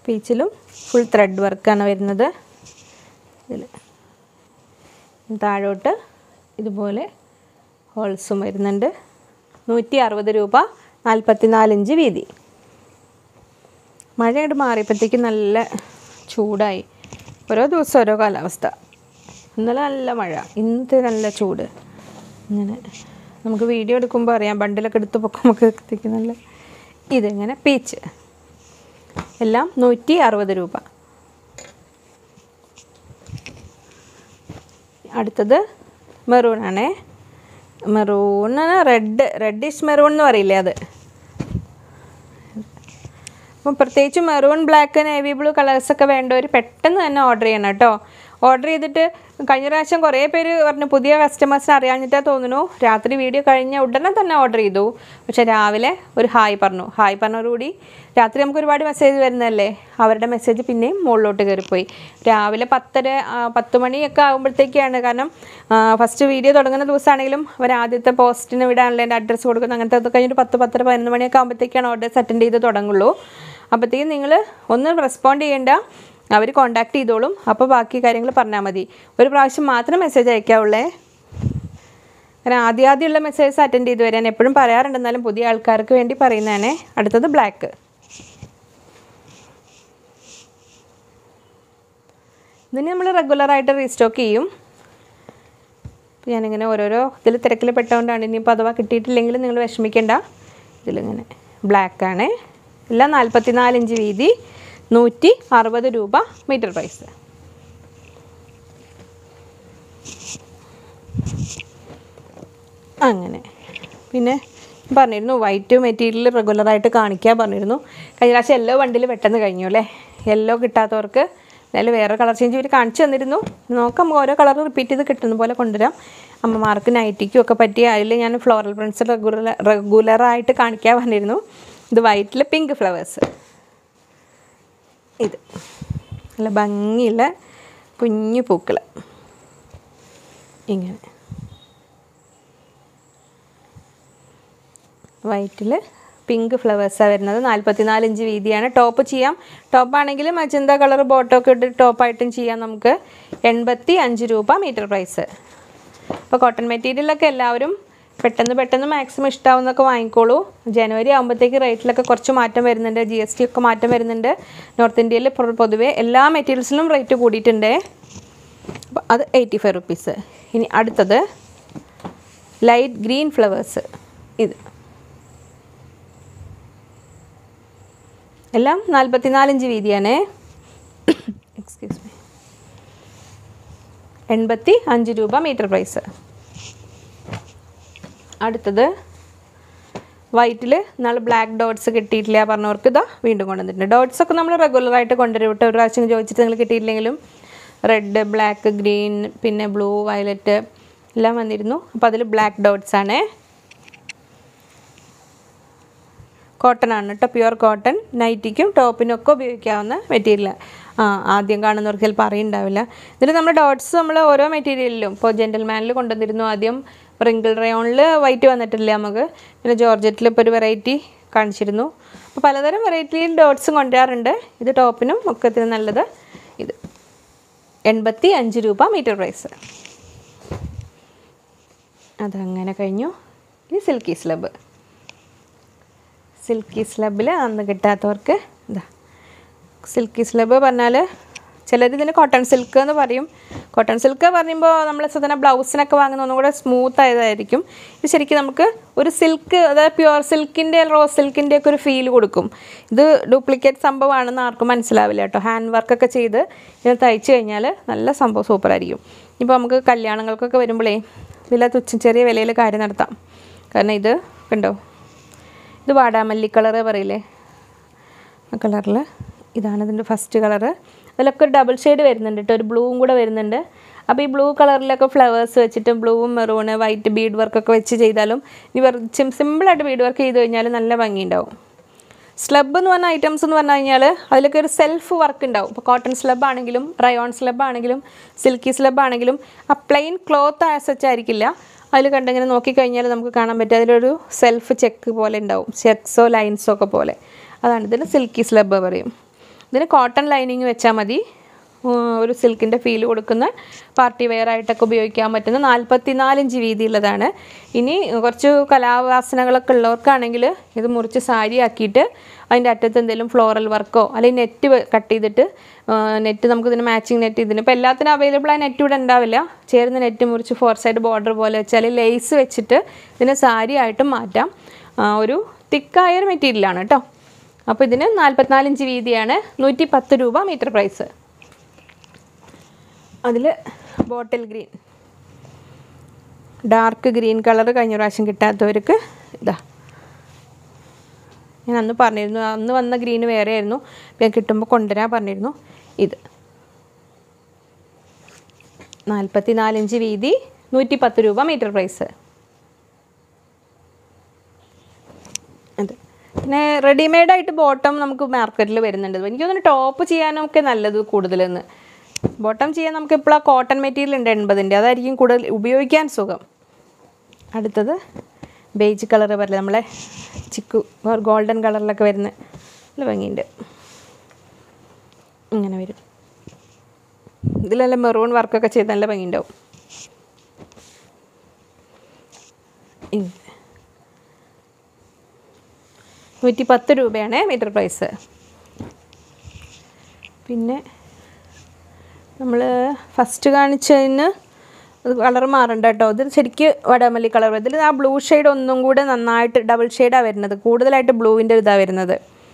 പീച്ചിലും ഫുൾ ത്രെഡ് വർക്കാണ് വരുന്നത് ഇതിൽ താഴോട്ട് ഇതുപോലെ ഹോൾസും വരുന്നുണ്ട് നൂറ്റി അറുപത് രൂപ നാൽപ്പത്തി നാലിഞ്ച് വീതി മഴ ഇങ്ങോട്ട് മാറിയപ്പോഴത്തേക്ക് നല്ല ചൂടായി ഓരോ ദിവസം ഓരോ കാലാവസ്ഥ ഇന്നലെ നല്ല മഴ ഇന്നത്തെ നല്ല ചൂട് ഇങ്ങനെ നമുക്ക് വീഡിയോ എടുക്കുമ്പോൾ അറിയാം ബണ്ടിലൊക്കെ എടുത്ത് പൊക്കുമ്പോൾ നല്ല ഇതിങ്ങനെ പീച്ച് എല്ലാം നൂറ്റി അറുപത് രൂപ അടുത്തത് മെറൂൺ ആണേ മെറൂൺ റെഡ് റെഡിഷ് മെറൂൺ എന്ന് പറയില്ലേ അത് അപ്പം പ്രത്യേകിച്ച് മെറൂൺ ബ്ലാക്ക് നേവി ബ്ലൂ കളേഴ്സൊക്കെ വേണ്ടവർ പെട്ടെന്ന് തന്നെ ഓർഡർ ചെയ്യണം കേട്ടോ ഓർഡർ ചെയ്തിട്ട് കഴിഞ്ഞ പ്രാവശ്യം കുറേ പേര് പറഞ്ഞു പുതിയ കസ്റ്റമേഴ്സിനെ അറിയാഞ്ഞിട്ടാ തോന്നുന്നു രാത്രി വീഡിയോ കഴിഞ്ഞ ഉടനെ തന്നെ ഓർഡർ ചെയ്തു പക്ഷെ രാവിലെ ഒരു ഹായ് പറഞ്ഞു ഹായ് പറഞ്ഞതോടുകൂടി രാത്രി നമുക്ക് ഒരുപാട് മെസ്സേജ് വരുന്നതല്ലേ അവരുടെ മെസ്സേജ് പിന്നെയും മുകളിലോട്ട് കയറിപ്പോയി രാവിലെ പത്തര ആ, പത്ത് മണിയൊക്കെ ആകുമ്പോഴത്തേക്കാണ് കാരണം ഫസ്റ്റ് വീഡിയോ തുടങ്ങുന്ന ദിവസമാണെങ്കിലും അവർ ആദ്യത്തെ പോസ്റ്റിന് വിടാനുള്ള എൻ്റെ അഡ്രസ്സ് കൊടുക്കുന്ന അങ്ങനത്തെ അത് കഴിഞ്ഞിട്ട് പത്ത് പത്തര പതിനൊന്ന് മണിയൊക്കെ ആകുമ്പോഴത്തേക്കാണ് ഓർഡേഴ്സ് അറ്റൻഡ് ചെയ്ത് തുടങ്ങുള്ളൂ അപ്പോഴത്തേക്കും നിങ്ങൾ ഒന്ന് റെസ്പോണ്ട് ചെയ്യേണ്ട അവർ കോണ്ടാക്ട് ചെയ്തോളും അപ്പോൾ ബാക്കി കാര്യങ്ങൾ പറഞ്ഞാൽ മതി ഒരു പ്രാവശ്യം മാത്രം മെസ്സേജ് അയക്കാവുള്ളേ കാരണം ആദ്യ ആദ്യമുള്ള മെസ്സേജസ് അറ്റൻഡ് ചെയ്ത് വരാൻ എപ്പോഴും പറയാറുണ്ട് എന്നാലും പുതിയ ആൾക്കാർക്ക് വേണ്ടി പറയുന്നതാണ് അടുത്തത് ബ്ലാക്ക് ഇതിന് നമ്മൾ റെഗുലറായിട്ട് റീസ്റ്റോക്ക് ചെയ്യും അപ്പോൾ ഞാനിങ്ങനെ ഓരോരോ ഇതിൽ തിരക്കിൽ പെട്ടുകൊണ്ടാണ് ഇനിയിപ്പോൾ അഥവാ കിട്ടിയിട്ടില്ലെങ്കിൽ നിങ്ങൾ വിഷമിക്കേണ്ട ഇതിലിങ്ങനെ ബ്ലാക്കാണ് എല്ലാം നാൽപ്പത്തി നാലിഞ്ച് വീതി നൂറ്റി അറുപത് രൂപ മീറ്റർ പ്രൈസ് അങ്ങനെ പിന്നെ പറഞ്ഞിരുന്നു വൈറ്റ് മെറ്റീരിയൽ റെഗുലറായിട്ട് കാണിക്കാൻ പറഞ്ഞിരുന്നു കഴിഞ്ഞ പ്രാവശ്യം യെല്ലോ വണ്ടിയിൽ പെട്ടെന്ന് കഴിഞ്ഞു അല്ലേ യെല്ലോ കിട്ടാത്തവർക്ക് എന്തായാലും വേറെ കളർ ചേഞ്ച് ഇവർ കാണിച്ചു തന്നിരുന്നു നോക്കാം നമുക്ക് ഓരോ കളർ റിപ്പീറ്റ് ചെയ്ത് കിട്ടുന്ന പോലെ കൊണ്ടുവരാം അമ്മമാർക്ക് നൈറ്റിക്കും ഒക്കെ പറ്റിയ അതിൽ ഞാൻ ഫ്ലോറൽ പ്രിൻസ് റെഗുലർ റെഗുലറായിട്ട് കാണിക്കാൻ പറഞ്ഞിരുന്നു ഇത് വൈറ്റിൽ പിങ്ക് ഫ്ലവേഴ്സ് ഇത് നല്ല ഭംഗിയുള്ള കുഞ്ഞു പൂക്കൾ ഇങ്ങനെ വൈറ്റിൽ പിങ്ക് ഫ്ലവേഴ്സാണ് വരുന്നത് നാൽപ്പത്തി നാലിഞ്ച് വീതിയാണ് ടോപ്പ് ചെയ്യാം ടോപ്പാണെങ്കിൽ മജന്ത കളർ ബോട്ടമൊക്കെ ഇട്ട് ടോപ്പായിട്ടും ചെയ്യാം നമുക്ക് എൺപത്തി അഞ്ച് രൂപ മീറ്റർ പ്രൈസ് അപ്പോൾ കോട്ടൺ മെറ്റീരിയലൊക്കെ എല്ലാവരും പെട്ടെന്ന് പെട്ടെന്ന് മാക്സിമം ഇഷ്ടാവുന്നൊക്കെ വാങ്ങിക്കോളൂ ജനുവരി ആകുമ്പോഴത്തേക്ക് റേറ്റിലൊക്കെ കുറച്ച് മാറ്റം വരുന്നുണ്ട് ജി എസ് ടി ഒക്കെ മാറ്റം വരുന്നുണ്ട് നോർത്ത് ഇന്ത്യയിൽ പൊ- പൊതുവേ എല്ലാ മെറ്റീരിയൽസിലും റേറ്റ് കൂടിയിട്ടുണ്ട് അപ്പോൾ അത് എയ്റ്റി ഫൈവ് റുപ്പീസ് ഇനി അടുത്തത് ലൈറ്റ് ഗ്രീൻ ഫ്ലവേഴ്സ് ഇത് എല്ലാം നാൽപ്പത്തിനാലിഞ്ച് വീതിയാണ് എക്സ്ക്യൂസ് മീ എൺപത്തി അഞ്ച് രൂപ മീറ്റർ പ്രൈസ് അടുത്തത് വൈറ്റിൽ നാളെ ബ്ലാക്ക് ഡോട്ട്സ് കിട്ടിയിട്ടില്ല പറഞ്ഞവർക്ക് ഇതാ വീണ്ടും കൊണ്ടുവന്നിട്ടുണ്ട് ഡോട്ട്സ് ഒക്കെ നമ്മൾ റെഗുലറായിട്ട് കൊണ്ടുവരും കേട്ടോ ഒരു പ്രാവശ്യം ചോദിച്ചിട്ട് നിങ്ങൾ കിട്ടിയില്ലെങ്കിലും റെഡ് ബ്ലാക്ക് ഗ്രീൻ പിന്നെ ബ്ലൂ വയലറ്റ് എല്ലാം വന്നിരുന്നു അപ്പോൾ അതിൽ ബ്ലാക്ക് ഡോട്ട്സ് ആണ് കോട്ടൺ ആണ് കേട്ടോ പ്യുവർ കോട്ടൺ നൈറ്റിക്കും ടോപ്പിനും ഒക്കെ ഉപയോഗിക്കാവുന്ന മെറ്റീരിയൽ ആ ആദ്യം കാണുന്നവർക്ക് ചിലപ്പോൾ അറിയുണ്ടാവില്ല ഇതിൽ നമ്മൾ ഡോട്ട്സ് നമ്മൾ ഓരോ മെറ്റീരിയലിലും ഇപ്പോൾ ജെൻറ്റൽമാനിൽ കൊണ്ടുവന്നിരുന്നു ആദ്യം റിങ്കിൾ റയോണിൽ വൈറ്റ് വന്നിട്ടില്ല നമുക്ക് പിന്നെ ജോർജറ്റിൽ ഇപ്പോൾ ഒരു വെറൈറ്റി കാണിച്ചിരുന്നു അപ്പോൾ പലതരം വെറൈറ്റിയിൽ ഡോട്ട്സും കൊണ്ടുവരാറുണ്ട് ഇത് ടോപ്പിനും ഒക്കത്തിന് നല്ലത് ഇത് എൺപത്തി അഞ്ച് രൂപ മീറ്റർ പ്രൈസ് അതങ്ങനെ കഴിഞ്ഞു ഇനി സിൽക്കി സ്ലബ് സിൽക്കി സ്ലബിൽ അന്ന് കിട്ടാത്തവർക്ക് ഇതാ സിൽക്കി സ്ലബ് പറഞ്ഞാൽ ചിലർ ഇതിന് കോട്ടൺ സിൽക്ക് എന്ന് പറയും കോട്ടൺ സിൽക്ക് പറയുമ്പോൾ നമ്മൾ സാധാരണ ബ്ലൗസിനൊക്കെ വാങ്ങുന്ന ഒന്നും കൂടെ സ്മൂത്ത് ആയതായിരിക്കും ഇത് ശരിക്കും നമുക്ക് ഒരു സിൽക്ക് അതായത് പ്യുവർ സിൽക്കിൻ്റെ റോസ് സിൽക്കിൻ്റെ ഒക്കെ ഒരു ഫീൽ കൊടുക്കും ഇത് ഡ്യൂപ്ലിക്കേറ്റ് സംഭവമാണെന്ന് ആർക്കും മനസ്സിലാവില്ല കേട്ടോ ഹാൻഡ് വർക്കൊക്കെ ചെയ്ത് ഇത് തയ്ച്ച് കഴിഞ്ഞാൽ നല്ല സംഭവം സൂപ്പറായിരിക്കും ഇപ്പോൾ നമുക്ക് കല്യാണങ്ങൾക്കൊക്കെ വരുമ്പോഴേ വില തുച്ഛ ചെറിയ വിലയിൽ കാര്യം നടത്താം കാരണം ഇത് കണ്ടോ ഇത് വാടാമല്ലി കളറ് പറയില്ലേ ആ കളറിൽ ഇതാണ് ഇതിൻ്റെ ഫസ്റ്റ് കളറ് അതിലൊക്കെ ഒരു ഡബിൾ ഷെയ്ഡ് വരുന്നുണ്ട് കേട്ടോ ഒരു ബ്ലൂവും കൂടെ വരുന്നുണ്ട് അപ്പോൾ ഈ ബ്ലൂ കളറിലൊക്കെ ഫ്ലവേഴ്സ് വെച്ചിട്ട് ബ്ലൂവും മെറൂണ് വൈറ്റ് ബീഡ് വർക്കൊക്കെ വെച്ച് ചെയ്താലും ഇനി വെറുതെ സിമ്പിളായിട്ട് ബീഡ് വർക്ക് ചെയ്ത് കഴിഞ്ഞാൽ നല്ല ഭംഗിയുണ്ടാവും സ്ലബ് എന്ന് പറഞ്ഞ ഐറ്റംസ് എന്ന് പറഞ്ഞു കഴിഞ്ഞാൽ അതിലൊക്കെ ഒരു സെൽഫ് വർക്ക് ഉണ്ടാവും ഇപ്പോൾ കോട്ടൺ സ്ലബ് ആണെങ്കിലും റയോൺ സ്ലബ് ആണെങ്കിലും സിൽക്കി സ്ലബ് ആണെങ്കിലും ആ പ്ലെയിൻ ക്ലോത്ത് ആസച്ച് ആയിരിക്കില്ല അതിൽ കണ്ടിങ്ങനെ നോക്കിക്കഴിഞ്ഞാൽ നമുക്ക് കാണാൻ പറ്റും അതിലൊരു സെൽഫ് ചെക്ക് പോലെ ഉണ്ടാവും ചെക്സോ ലൈൻസോ ഒക്കെ പോലെ അതാണ് ഇതിന് സിൽക്കി സ്ലബ് പറയും ഇതിന് കോട്ടൺ ലൈനിങ് വെച്ചാൽ മതി ഉം, ഒരു സിൽക്കിൻ്റെ ഫീൽ കൊടുക്കുന്ന പാർട്ടി വെയർ ആയിട്ടൊക്കെ ഉപയോഗിക്കാൻ പറ്റുന്ന നാൽപ്പത്തി നാലിഞ്ച് വീതിയുള്ളതാണ് ഇനി കുറച്ച് കലാവാസനകളൊക്കെ ഉള്ളവർക്കാണെങ്കിൽ ഇത് മുറിച്ച് സാരി ആക്കിയിട്ട് അതിൻ്റെ അറ്റത്ത് എന്തെങ്കിലും ഫ്ലോറൽ വർക്കോ അല്ലെങ്കിൽ നെറ്റ് കട്ട് ചെയ്തിട്ട് നെറ്റ് നമുക്ക് ഇതിന് മാച്ചിങ് നെറ്റ് ഇതിന് ഇപ്പോൾ എല്ലാത്തിനും അവൈലബിൾ ആയ നെറ്റ് ഇവിടെ ഉണ്ടാവില്ല ചേർന്ന് നെറ്റ് മുറിച്ച് ഫോർ സൈഡ് ബോർഡർ പോലെ വെച്ചാൽ ലേസ് വെച്ചിട്ട് ഇതിനെ സാരി ആയിട്ടും മാറ്റാം ആ, ഒരു തിക്കായ ഒരു മെറ്റീരിയലാണ് കേട്ടോ അപ്പോൾ ഇതിന് നാൽപ്പത്തിനാലിഞ്ച് വീതിയാണ് നൂറ്റി പത്ത് രൂപ മീറ്റർ പ്രൈസ് അതിൽ bottle green dark green colour കഴിഞ്ഞ പ്രാവശ്യം കിട്ടാത്തവർക്ക് ഇതാ ഞാൻ അന്ന് പറഞ്ഞിരുന്നു അന്ന് വന്ന ഗ്രീൻ വേറെ ആയിരുന്നു ഞാൻ കിട്ടുമ്പോൾ കൊണ്ടുവരാൻ പറഞ്ഞിരുന്നു ഇത് നാൽപ്പത്തി നാലിഞ്ച് വീതി നൂറ്റി പത്ത് രൂപ മീറ്റർ പ്രൈസ് അതെ പിന്നെ റെഡിമെയ്ഡ് ആയിട്ട് ബോട്ടം നമുക്ക് മാർക്കറ്റിൽ വരുന്നുണ്ട് എനിക്ക് തോന്നുന്നു ടോപ്പ് ചെയ്യാനൊക്കെ നല്ലത് കൂടുതലെന്ന് ബോട്ടം ചെയ്യാൻ നമുക്ക് ഇപ്പോൾ ആ കോട്ടൺ മെറ്റീരിയൽ ഉണ്ട് എൺപതിൻ്റെ അതായിരിക്കും കൂടുതൽ ഉപയോഗിക്കാൻ സുഖം അടുത്തത് ബേജ് കളർ പറയില്ല നമ്മളെ ചിക്കു ഗോൾഡൻ കളറിലൊക്കെ വരുന്ന നല്ല ഭംഗിയുണ്ട് ഇങ്ങനെ വരും ഇതിലെല്ലാം മെറൂൺ വർക്കൊക്കെ ചെയ്ത് നല്ല ഭംഗിയുണ്ടാവും ഇങ്ങനെ നൂറ്റി പത്ത് രൂപയാണ് മീറ്റർ പ്രൈസ് പിന്നെ നമ്മൾ ഫസ്റ്റ് കാണിച്ചതിന് അത് കളർ മാറണ്ട കേട്ടോ ഇത് ശരിക്ക് വടമല്ലി കളർ ഇതിൽ ആ ബ്ലൂ ഷെയ്ഡ് ഒന്നും കൂടെ നന്നായിട്ട് ഡബിൾ ഷെയ്ഡാണ് വരുന്നത് കൂടുതലായിട്ട് ബ്ലൂവിൻ്റെ ഇതാണ് വരുന്നത്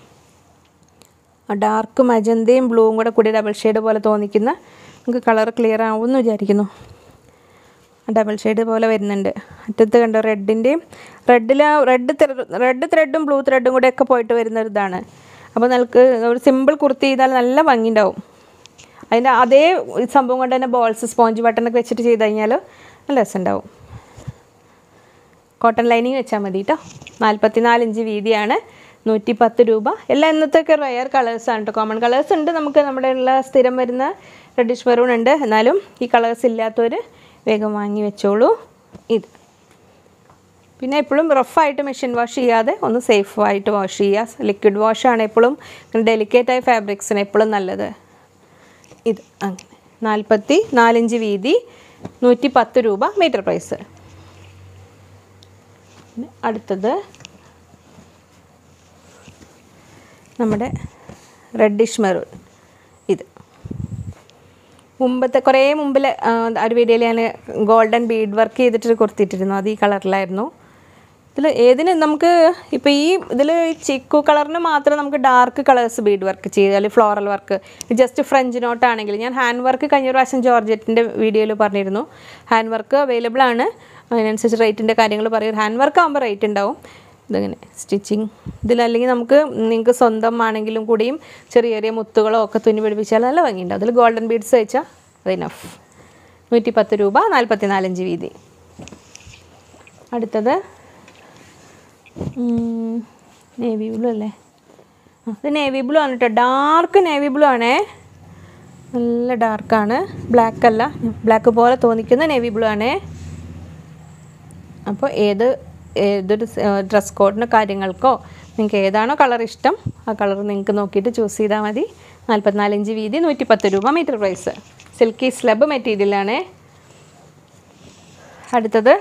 ആ ഡാർക്ക് മജന്തയും ബ്ലൂവും കൂടെ കൂടി ഡബിൾ ഷെയ്ഡ് പോലെ തോന്നിക്കുന്ന നമുക്ക് കളർ ക്ലിയർ ആവുമെന്ന് വിചാരിക്കുന്നു ഡബിൾ ഷെയ്ഡ് പോലെ വരുന്നുണ്ട് അറ്റത്ത് കണ്ടോ റെഡിൻ്റെയും റെഡിൽ റെഡ് റെഡ് ത്രെഡും ബ്ലൂ ത്രെഡും കൂടെ ഒക്കെ പോയിട്ട് വരുന്ന ഒരു ഇതാണ് അപ്പോൾ നമുക്ക് ഒരു സിമ്പിൾ കുർത്തി ചെയ്താൽ നല്ല ഭംഗി ഉണ്ടാവും അതിൻ്റെ അതേ സംഭവം കൊണ്ട് തന്നെ ബോൾസ് സ്പോഞ്ച് ബട്ടണൊക്കെ വെച്ചിട്ട് ചെയ്ത് കഴിഞ്ഞാൽ നല്ല രസമുണ്ടാവും കോട്ടൺ ലൈനിങ് വെച്ചാൽ മതി കേട്ടോ നാൽപ്പത്തി നാലിഞ്ച് വീതിയാണ് നൂറ്റി പത്ത് രൂപ എല്ലാം ഇന്നത്തെയൊക്കെ റയർ കളേഴ്സാണ് കേട്ടോ കോമൺ കളേഴ്സ് ഉണ്ട് നമുക്ക് നമ്മുടെ ഉള്ള സ്ഥിരം വരുന്ന റെഡിഷ് മെറൂൺ ഉണ്ട് എന്നാലും ഈ കളേഴ്സ് ഇല്ലാത്തവർ വേഗം വാങ്ങി വെച്ചോളൂ ഇത് പിന്നെ എപ്പോഴും റഫായിട്ട് മെഷീൻ വാഷ് ചെയ്യാതെ ഒന്ന് സേഫ് ആയിട്ട് വാഷ് ചെയ്യുക ലിക്വിഡ് വാഷാണ് എപ്പോഴും ഡെലിക്കേറ്റ് ആയ ഫാബ്രിക്സിന് എപ്പോഴും നല്ലത് ഇത് അങ്ങനെ നാൽപ്പത്തി നാലിഞ്ച് വീതി നൂറ്റി പത്ത് രൂപ മീറ്റർ പ്രൈസ് പിന്നെ അടുത്തത് നമ്മുടെ റെഡിഷ് മെറൂൺ ഇത് മുമ്പത്തെ കുറേ മുമ്പിൽ ആ, ഒരു വീഡിയോയിൽ ഞാൻ ഗോൾഡൻ ബീഡ് വർക്ക് ചെയ്തിട്ട് കൊടുത്തിട്ടിരുന്നു അത് ഈ കളറിലായിരുന്നു ഇതിൽ ഏതിന് നമുക്ക് ഇപ്പോൾ ഈ ഇതിൽ ചിക്കു കളറിന് മാത്രം നമുക്ക് ഡാർക്ക് കളേഴ്സ് ബീഡ് വർക്ക് ചെയ്യുക അല്ലെങ്കിൽ ഫ്ലോറൽ വർക്ക് ജസ്റ്റ് ഫ്രഞ്ച് നോട്ടാണെങ്കിൽ ഞാൻ ഹാൻഡ് വർക്ക് കഴിഞ്ഞ പ്രാവശ്യം ജോർജറ്റിൻ്റെ വീഡിയോയിൽ പറഞ്ഞിരുന്നു ഹാൻഡ് വർക്ക് അവൈലബിൾ ആണ് അതിനനുസരിച്ച് റേറ്റിൻ്റെ കാര്യങ്ങൾ പറയും ഹാൻഡ് വർക്ക് ആകുമ്പോൾ റേറ്റ് ഉണ്ടാവും ഇതിങ്ങനെ സ്റ്റിച്ചിങ് ഇതിലല്ലെങ്കിൽ നമുക്ക് നിങ്ങൾക്ക് സ്വന്തം ആണെങ്കിലും കൂടിയും ചെറിയ ചെറിയ മുത്തുകളോ ഒക്കെ തുന്നി പിടിപ്പിച്ചാൽ നല്ല ഭംഗിയുണ്ടാവും അതിൽ ഗോൾഡൻ ബീഡ്സ് വെച്ചാൽ അത് ഇനഫ് നൂറ്റി പത്ത് രൂപ നാൽപ്പത്തി നാലഞ്ച് വീതി അടുത്തത് നേവി ബ്ലൂ അല്ലേ ആ, ഇത് നേവി ബ്ലൂ ആണ് കേട്ടോ ഡാർക്ക് നേവി ബ്ലൂ ആണേ നല്ല ഡാർക്കാണ് ബ്ലാക്ക് അല്ല ബ്ലാക്ക് പോലെ തോന്നിക്കുന്ന നേവി ബ്ലൂ ആണേ അപ്പോൾ ഏത് ഏതൊരു ഡ്രസ് കോഡിന് കാര്യങ്ങൾക്കോ നിങ്ങൾക്ക് ഏതാണോ കളർ ഇഷ്ടം ആ കളർ നിങ്ങൾക്ക് നോക്കിയിട്ട് ചൂസ് ചെയ്താൽ മതി നാൽപ്പത്തിനാലിഞ്ച് വീതി നൂറ്റി പത്ത് രൂപ മീറ്റർ പ്രൈസ് സിൽക്കി സ്ലബ് മെറ്റീരിയലാണ് അടുത്തത്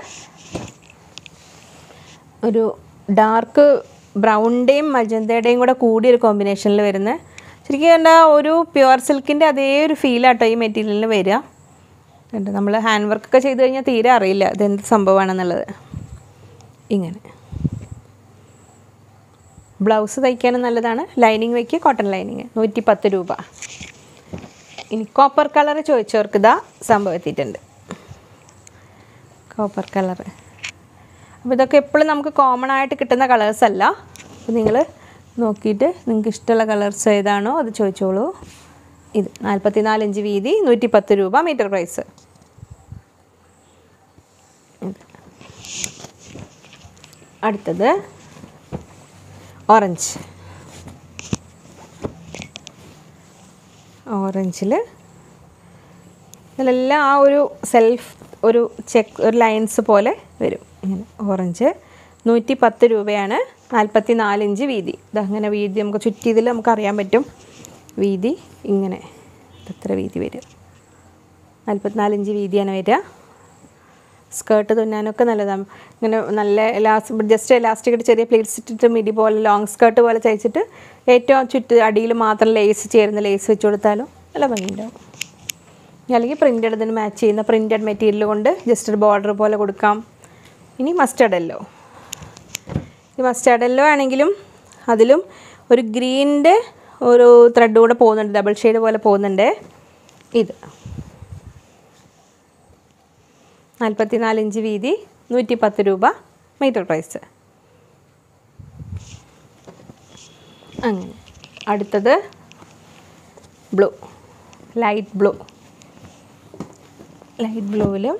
ഒരു ഡാർക്ക് ബ്രൗണിൻ്റെയും മജന്തയുടെയും കൂടെ കൂടിയൊരു കോമ്പിനേഷനിൽ വരുന്ന ശരിക്കും പറഞ്ഞാൽ ഒരു പ്യുവർ സിൽക്കിൻ്റെ അതേ ഒരു ഫീലാട്ടോ ഈ മെറ്റീരിയലിന് വരിക ഉണ്ട് നമ്മൾ ഹാൻഡ് വർക്കൊക്കെ ചെയ്ത് കഴിഞ്ഞാൽ തീരെ അറിയില്ല ഇതെന്ത് സംഭവമാണെന്നുള്ളത് ഇങ്ങനെ ബ്ലൗസ് തയ്ക്കാനും നല്ലതാണ് ലൈനിങ് വയ്ക്കുക കോട്ടൺ ലൈനിങ് നൂറ്റി പത്ത് രൂപ ഇനി കോപ്പർ കളർ ചോദിച്ചവർക്ക് ഇതാ സംഭവം എത്തിയിട്ടുണ്ട് കോപ്പർ കളർ അപ്പോൾ ഇതൊക്കെ എപ്പോഴും നമുക്ക് കോമൺ ആയിട്ട് കിട്ടുന്ന കളേഴ്സ് അല്ല അപ്പോൾ നിങ്ങൾ നോക്കിയിട്ട് നിങ്ങൾക്ക് ഇഷ്ടമുള്ള കളേഴ്സ് ഏതാണോ അത് ചോദിച്ചോളൂ ഇത് നാൽപ്പത്തി നാലിഞ്ച് വീതി നൂറ്റി പത്ത് രൂപ മീറ്റർ പ്രൈസ് ഇത്. അടുത്തത് ഓറഞ്ച് ഓറഞ്ചിൽ ഇതിലെല്ലാം ആ ഒരു സെൽഫ് ഒരു ചെക്ക് ഒരു ലൈൻസ് പോലെ വരും ഇങ്ങനെ ഓറഞ്ച് നൂറ്റി പത്ത് രൂപയാണ് നാൽപ്പത്തി നാലിഞ്ച് വീതി ഇതങ്ങനെ വീതി നമുക്ക് ചുറ്റിയതിൽ നമുക്ക് അറിയാൻ പറ്റും വീതി ഇങ്ങനെ എത്ര വീതി വരിക നാൽപ്പത്തിനാല് ഇഞ്ച് വീതിയാണ് വരിക സ്കേർട്ട് തുന്നാനൊക്കെ നല്ലതാണ് ഇങ്ങനെ നല്ല എലാസ് ജസ്റ്റ് എലാസ്റ്റിക് ഇട്ട് ചെറിയ പ്ലീറ്റ്സ് ഇട്ടിട്ട് മിടി പോലെ ലോങ് സ്കേർട്ട് പോലെ തയ്ച്ചിട്ട് ഏറ്റവും ചുറ്റ് അടിയിൽ മാത്രം ലേസ് ചേരുന്ന ലേസ് വെച്ച് കൊടുത്താലും നല്ല ഭംഗിയുണ്ടാവും അല്ലെങ്കിൽ പ്രിൻ്റഡ് ഇതിന് മാച്ച് ചെയ്യുന്ന പ്രിൻ്റഡ് മെറ്റീരിയൽ കൊണ്ട് ജസ്റ്റ് ഒരു ബോർഡർ പോലെ കൊടുക്കാം ഇനി മസ്റ്റർഡ് യെല്ലോ ഈ മസ്റ്റാർഡ് യെല്ലോ ആണെങ്കിലും അതിലും ഒരു ഗ്രീനിൻ്റെ ഒരു ത്രെഡ് കൂടെ പോകുന്നുണ്ട് ഡബിൾ ഷെയ്ഡ് പോലെ പോകുന്നുണ്ട് ഇത് നാൽപ്പത്തി നാല് ഇഞ്ച് വീതി നൂറ്റി പത്ത് രൂപ മീറ്റർ പ്രൈസ് അങ്ങനെ അടുത്തത് ബ്ലൂ ലൈറ്റ് ബ്ലൂ ലൈറ്റ് ബ്ലൂവിലും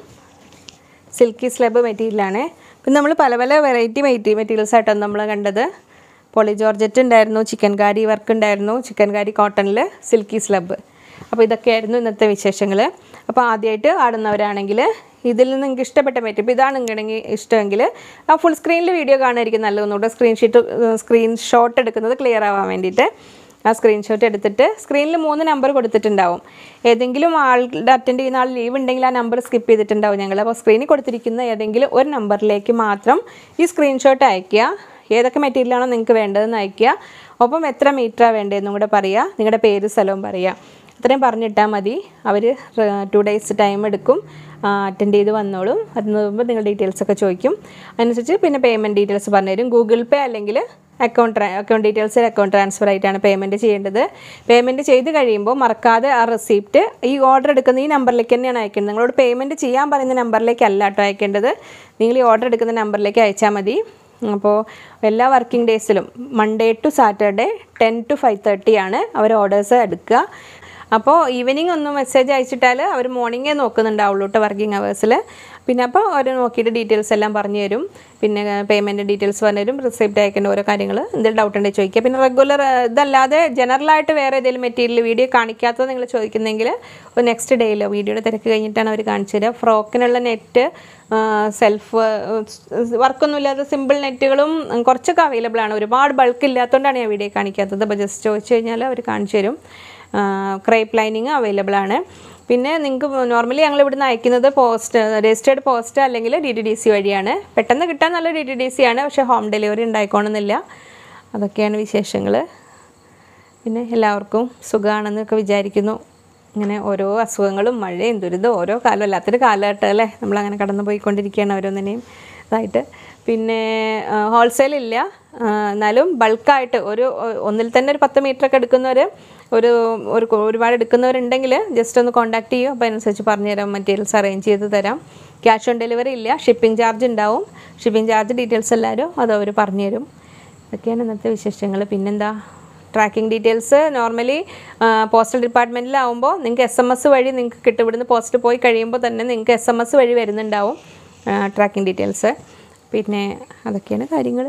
സിൽക്കി സ്ലബ് മെറ്റീരിയലാണ് പിന്നെ നമ്മൾ പല പല വെറൈറ്റി മെറ്റീ മെറ്റീരിയൽസ് ആയിട്ടാണ് നമ്മൾ കണ്ടത് പോളി ജോർജറ്റ് ഉണ്ടായിരുന്നു ചിക്കൻ കാരി വർക്ക് ഉണ്ടായിരുന്നു ചിക്കൻ കാരി കോട്ടണിൽ സിൽക്കി സ്ലബ് അപ്പോൾ ഇതൊക്കെയായിരുന്നു ഇന്നത്തെ വിശേഷങ്ങൾ അപ്പോൾ ആദ്യമായിട്ട് ആടുന്നവരാണെങ്കിൽ ഇതിൽ നിന്ന് നിങ്ങൾക്ക് ഇഷ്ടപ്പെട്ട മെറ്റീരിയൽ ഇപ്പോൾ ഇതാണ് നിങ്ങണെങ്കിൽ ഇഷ്ടമെങ്കിൽ ആ ഫുൾ സ്ക്രീനിൽ വീഡിയോ കാണാനായിരിക്കും നല്ലത് ഒന്നുകൂടെ സ്ക്രീൻഷീറ്റ് സ്ക്രീൻഷോട്ട് എടുക്കുന്നത് ക്ലിയർ ആവാൻ വേണ്ടിയിട്ട് ആ സ്ക്രീൻഷോട്ട് എടുത്തിട്ട് സ്ക്രീനിൽ മൂന്ന് നമ്പർ കൊടുത്തിട്ടുണ്ടാവും ഏതെങ്കിലും ആളുടെ അറ്റൻഡ് ചെയ്യുന്ന ആൾ ലീവ് ഉണ്ടെങ്കിൽ ആ നമ്പർ സ്കിപ്പ് ചെയ്തിട്ടുണ്ടാവും ഞങ്ങൾ അപ്പോൾ സ്ക്രീനിൽ കൊടുത്തിരിക്കുന്ന ഏതെങ്കിലും ഒരു നമ്പറിലേക്ക് മാത്രം ഈ സ്ക്രീൻഷോട്ട് അയയ്ക്കുക ഏതൊക്കെ മെറ്റീരിയലാണോ നിങ്ങൾക്ക് വേണ്ടതെന്ന് അയയ്ക്കുക ഒപ്പം എത്ര മീറ്ററാണ് വേണ്ടതെന്നും കൂടെ പറയുക നിങ്ങളുടെ പേര് സ്ഥലവും പറയുക അത്രയും പറഞ്ഞിട്ടാൽ മതി അവർ ടു ഡേയ്സ് ടൈം എടുക്കും അറ്റൻഡ് ചെയ്ത് വന്നോളും അതിന് മുമ്പ് നിങ്ങൾ ഡീറ്റെയിൽസ് ഒക്കെ ചോദിക്കും അതിനനുസരിച്ച് പിന്നെ പേയ്മെൻറ്റ് ഡീറ്റെയിൽസ് പറഞ്ഞുതരും ഗൂഗിൾ പേ അല്ലെങ്കിൽ അക്കൗണ്ട് അക്കൗണ്ട് ഡീറ്റെയിൽസിൽ അക്കൗണ്ട് ട്രാൻസ്ഫർ ആയിട്ടാണ് പേയ്മെൻറ്റ് ചെയ്യേണ്ടത് പേയ്മെൻറ്റ് ചെയ്ത് കഴിയുമ്പോൾ മറക്കാതെ ആ റെസിപ്റ്റ് ഈ ഓർഡർ എടുക്കുന്ന ഈ നമ്പറിലേക്ക് തന്നെയാണ് അയക്കേണ്ടത് നിങ്ങളോട് പേയ്മെൻറ്റ് ചെയ്യാൻ പറയുന്ന നമ്പറിലേക്ക് അല്ല കേട്ടോ അയക്കേണ്ടത് നിങ്ങൾ ഈ ഓർഡർ എടുക്കുന്ന നമ്പറിലേക്ക് അയച്ചാൽ മതി അപ്പോൾ എല്ലാ വർക്കിംഗ് ഡേയ്സിലും Monday to Saturday ten to five thirty ആണ് അവർ ഓർഡേഴ്സ് എടുക്കുക അപ്പോൾ ഈവനിങ് ഒന്ന് മെസ്സേജ് അയച്ചിട്ടാൽ അവർ മോർണിംഗേ നോക്കുന്നുണ്ടാവുള്ളൂ കേട്ടോ വർക്കിംഗ് അവേഴ്സിൽ പിന്നെ അപ്പോൾ അവർ നോക്കിയിട്ട് ഡീറ്റെയിൽസ് എല്ലാം പറഞ്ഞു തരും പിന്നെ പേയ്മെൻറ്റ് ഡീറ്റെയിൽസ് പറഞ്ഞു തരും റിസിപ്റ്റ് അയക്കേണ്ട ഓരോ കാര്യങ്ങൾ എന്തെങ്കിലും ഡൗട്ട് ഉണ്ടെങ്കിൽ ചോദിക്കുക പിന്നെ റെഗുലർ ഇതല്ലാതെ ജനറലായിട്ട് വേറെ ഏതെങ്കിലും മെറ്റീരിയൽ വീഡിയോ കാണിക്കാത്തത് നിങ്ങൾ ചോദിക്കുന്നെങ്കിൽ ഒരു നെക്സ്റ്റ് ഡേയിലോ വീഡിയോയുടെ തിരക്ക് കഴിഞ്ഞിട്ടാണ് അവർ കാണിച്ചു തരിക ഫ്രോക്കിനുള്ള നെറ്റ് സെൽഫ് വർക്കൊന്നും ഇല്ലാത്ത സിമ്പിൾ നെറ്റുകളും കുറച്ചൊക്കെ അവൈലബിൾ ആണ് ഒരുപാട് ബൾക്ക് ഇല്ലാത്തതുകൊണ്ടാണ് ഞാൻ വീഡിയോ കാണിക്കാത്തത് അപ്പോൾ ജസ്റ്റ് ചോദിച്ചു കഴിഞ്ഞാൽ അവർ കാണിച്ചു തരും ക്രേപ്പ് ലൈനിങ് അവൈലബിൾ ആണ് പിന്നെ നിങ്ങൾക്ക് നോർമലി ഞങ്ങൾ ഇവിടുന്ന് അയക്കുന്നത് പോസ്റ്റ് രജിസ്റ്റേർഡ് പോസ്റ്റ് അല്ലെങ്കിൽ ഡി ടി ഡി സി വഴിയാണ് പെട്ടെന്ന് കിട്ടാൻ നല്ല ഡി ടി ഡി സി ആണ് പക്ഷേ ഹോം ഡെലിവറി ഉണ്ടായിക്കോണമെന്നില്ല അതൊക്കെയാണ് വിശേഷങ്ങൾ പിന്നെ എല്ലാവർക്കും സുഖമാണെന്നൊക്കെ വിചാരിക്കുന്നു ഇങ്ങനെ ഓരോ അസുഖങ്ങളും മഴയും ദുരിതവും ഓരോ കാലം അല്ലാത്തൊരു കാലഘട്ടം അല്ലേ നമ്മളങ്ങനെ കടന്നു പോയിക്കൊണ്ടിരിക്കുകയാണ് ഓരോന്നിനെയും ഇതായിട്ട് പിന്നെ ഹോൾസെയിൽ ഇല്ല ആ, എന്നാലും ബൾക്കായിട്ട് ഒരു ഒ- ഒന്നിൽ തന്നെ ഒരു പത്ത് മീറ്റർ ഒക്കെ എടുക്കുന്നവർ ഒരു ഒരു കൊ- ഒരുപാട് എടുക്കുന്നവരുണ്ടെങ്കിൽ ജസ്റ്റ് ഒന്ന് കോൺടാക്ട് ചെയ്യും അപ്പോൾ അതിനനുസരിച്ച് പറഞ്ഞുതരാം മെറ്റീരിയൽസ് അറേഞ്ച് ചെയ്ത് തരാം ക്യാഷ് ഓൺ ഡെലിവറി ഇല്ല ഷിപ്പിംഗ് ചാർജ് ഉണ്ടാവും ഷിപ്പിംഗ് ചാർജ് ഡീറ്റെയിൽസ് എല്ലാവരും അത് അവർ പറഞ്ഞുതരും ഇതൊക്കെയാണ് ഇന്നത്തെ വിശേഷങ്ങൾ പിന്നെന്താ ട്രാക്കിംഗ് ഡീറ്റെയിൽസ് നോർമലി പോസ്റ്റൽ ഡിപ്പാർട്ട്മെൻറ്റിലാവുമ്പോൾ നിങ്ങൾക്ക് എസ് എം എസ് വഴി നിങ്ങൾക്ക് കിട്ടും ഇവിടുന്ന് പോസ്റ്റ് പോയി കഴിയുമ്പോൾ തന്നെ നിങ്ങൾക്ക് എസ് എം എസ് വഴി വരുന്നുണ്ടാവും ട്രാക്കിംഗ് ഡീറ്റെയിൽസ് പിന്നെ അതൊക്കെയാണ് കാര്യങ്ങൾ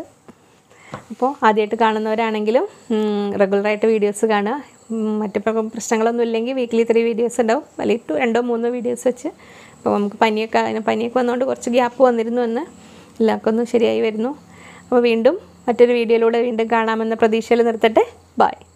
അപ്പോൾ ആദ്യമായിട്ട് കാണുന്നവരാണെങ്കിലും റെഗുലറായിട്ട് വീഡിയോസ് കാണുക ഉം, മറ്റു പ്ര- പ്രശ്നങ്ങളൊന്നും ഇല്ലെങ്കിൽ വീക്ക്ലി ത്രീ വീഡിയോസ് ഉണ്ടാവും അല്ലെങ്കിൽ ടു രണ്ടോ മൂന്നോ വീഡിയോസ് വെച്ച് അപ്പോൾ നമുക്ക് പനിയൊക്കെ അതിന് പനിയൊക്കെ വന്നുകൊണ്ട് കുറച്ച് ഗ്യാപ്പ് വന്നിരുന്നു എന്ന് എല്ലാവർക്കും ഒന്ന് ശരിയായി വരുന്നു അപ്പോൾ വീണ്ടും മറ്റൊരു വീഡിയോയിലൂടെ വീണ്ടും കാണാമെന്ന പ്രതീക്ഷയിൽ നിർത്തട്ടെ ബായ്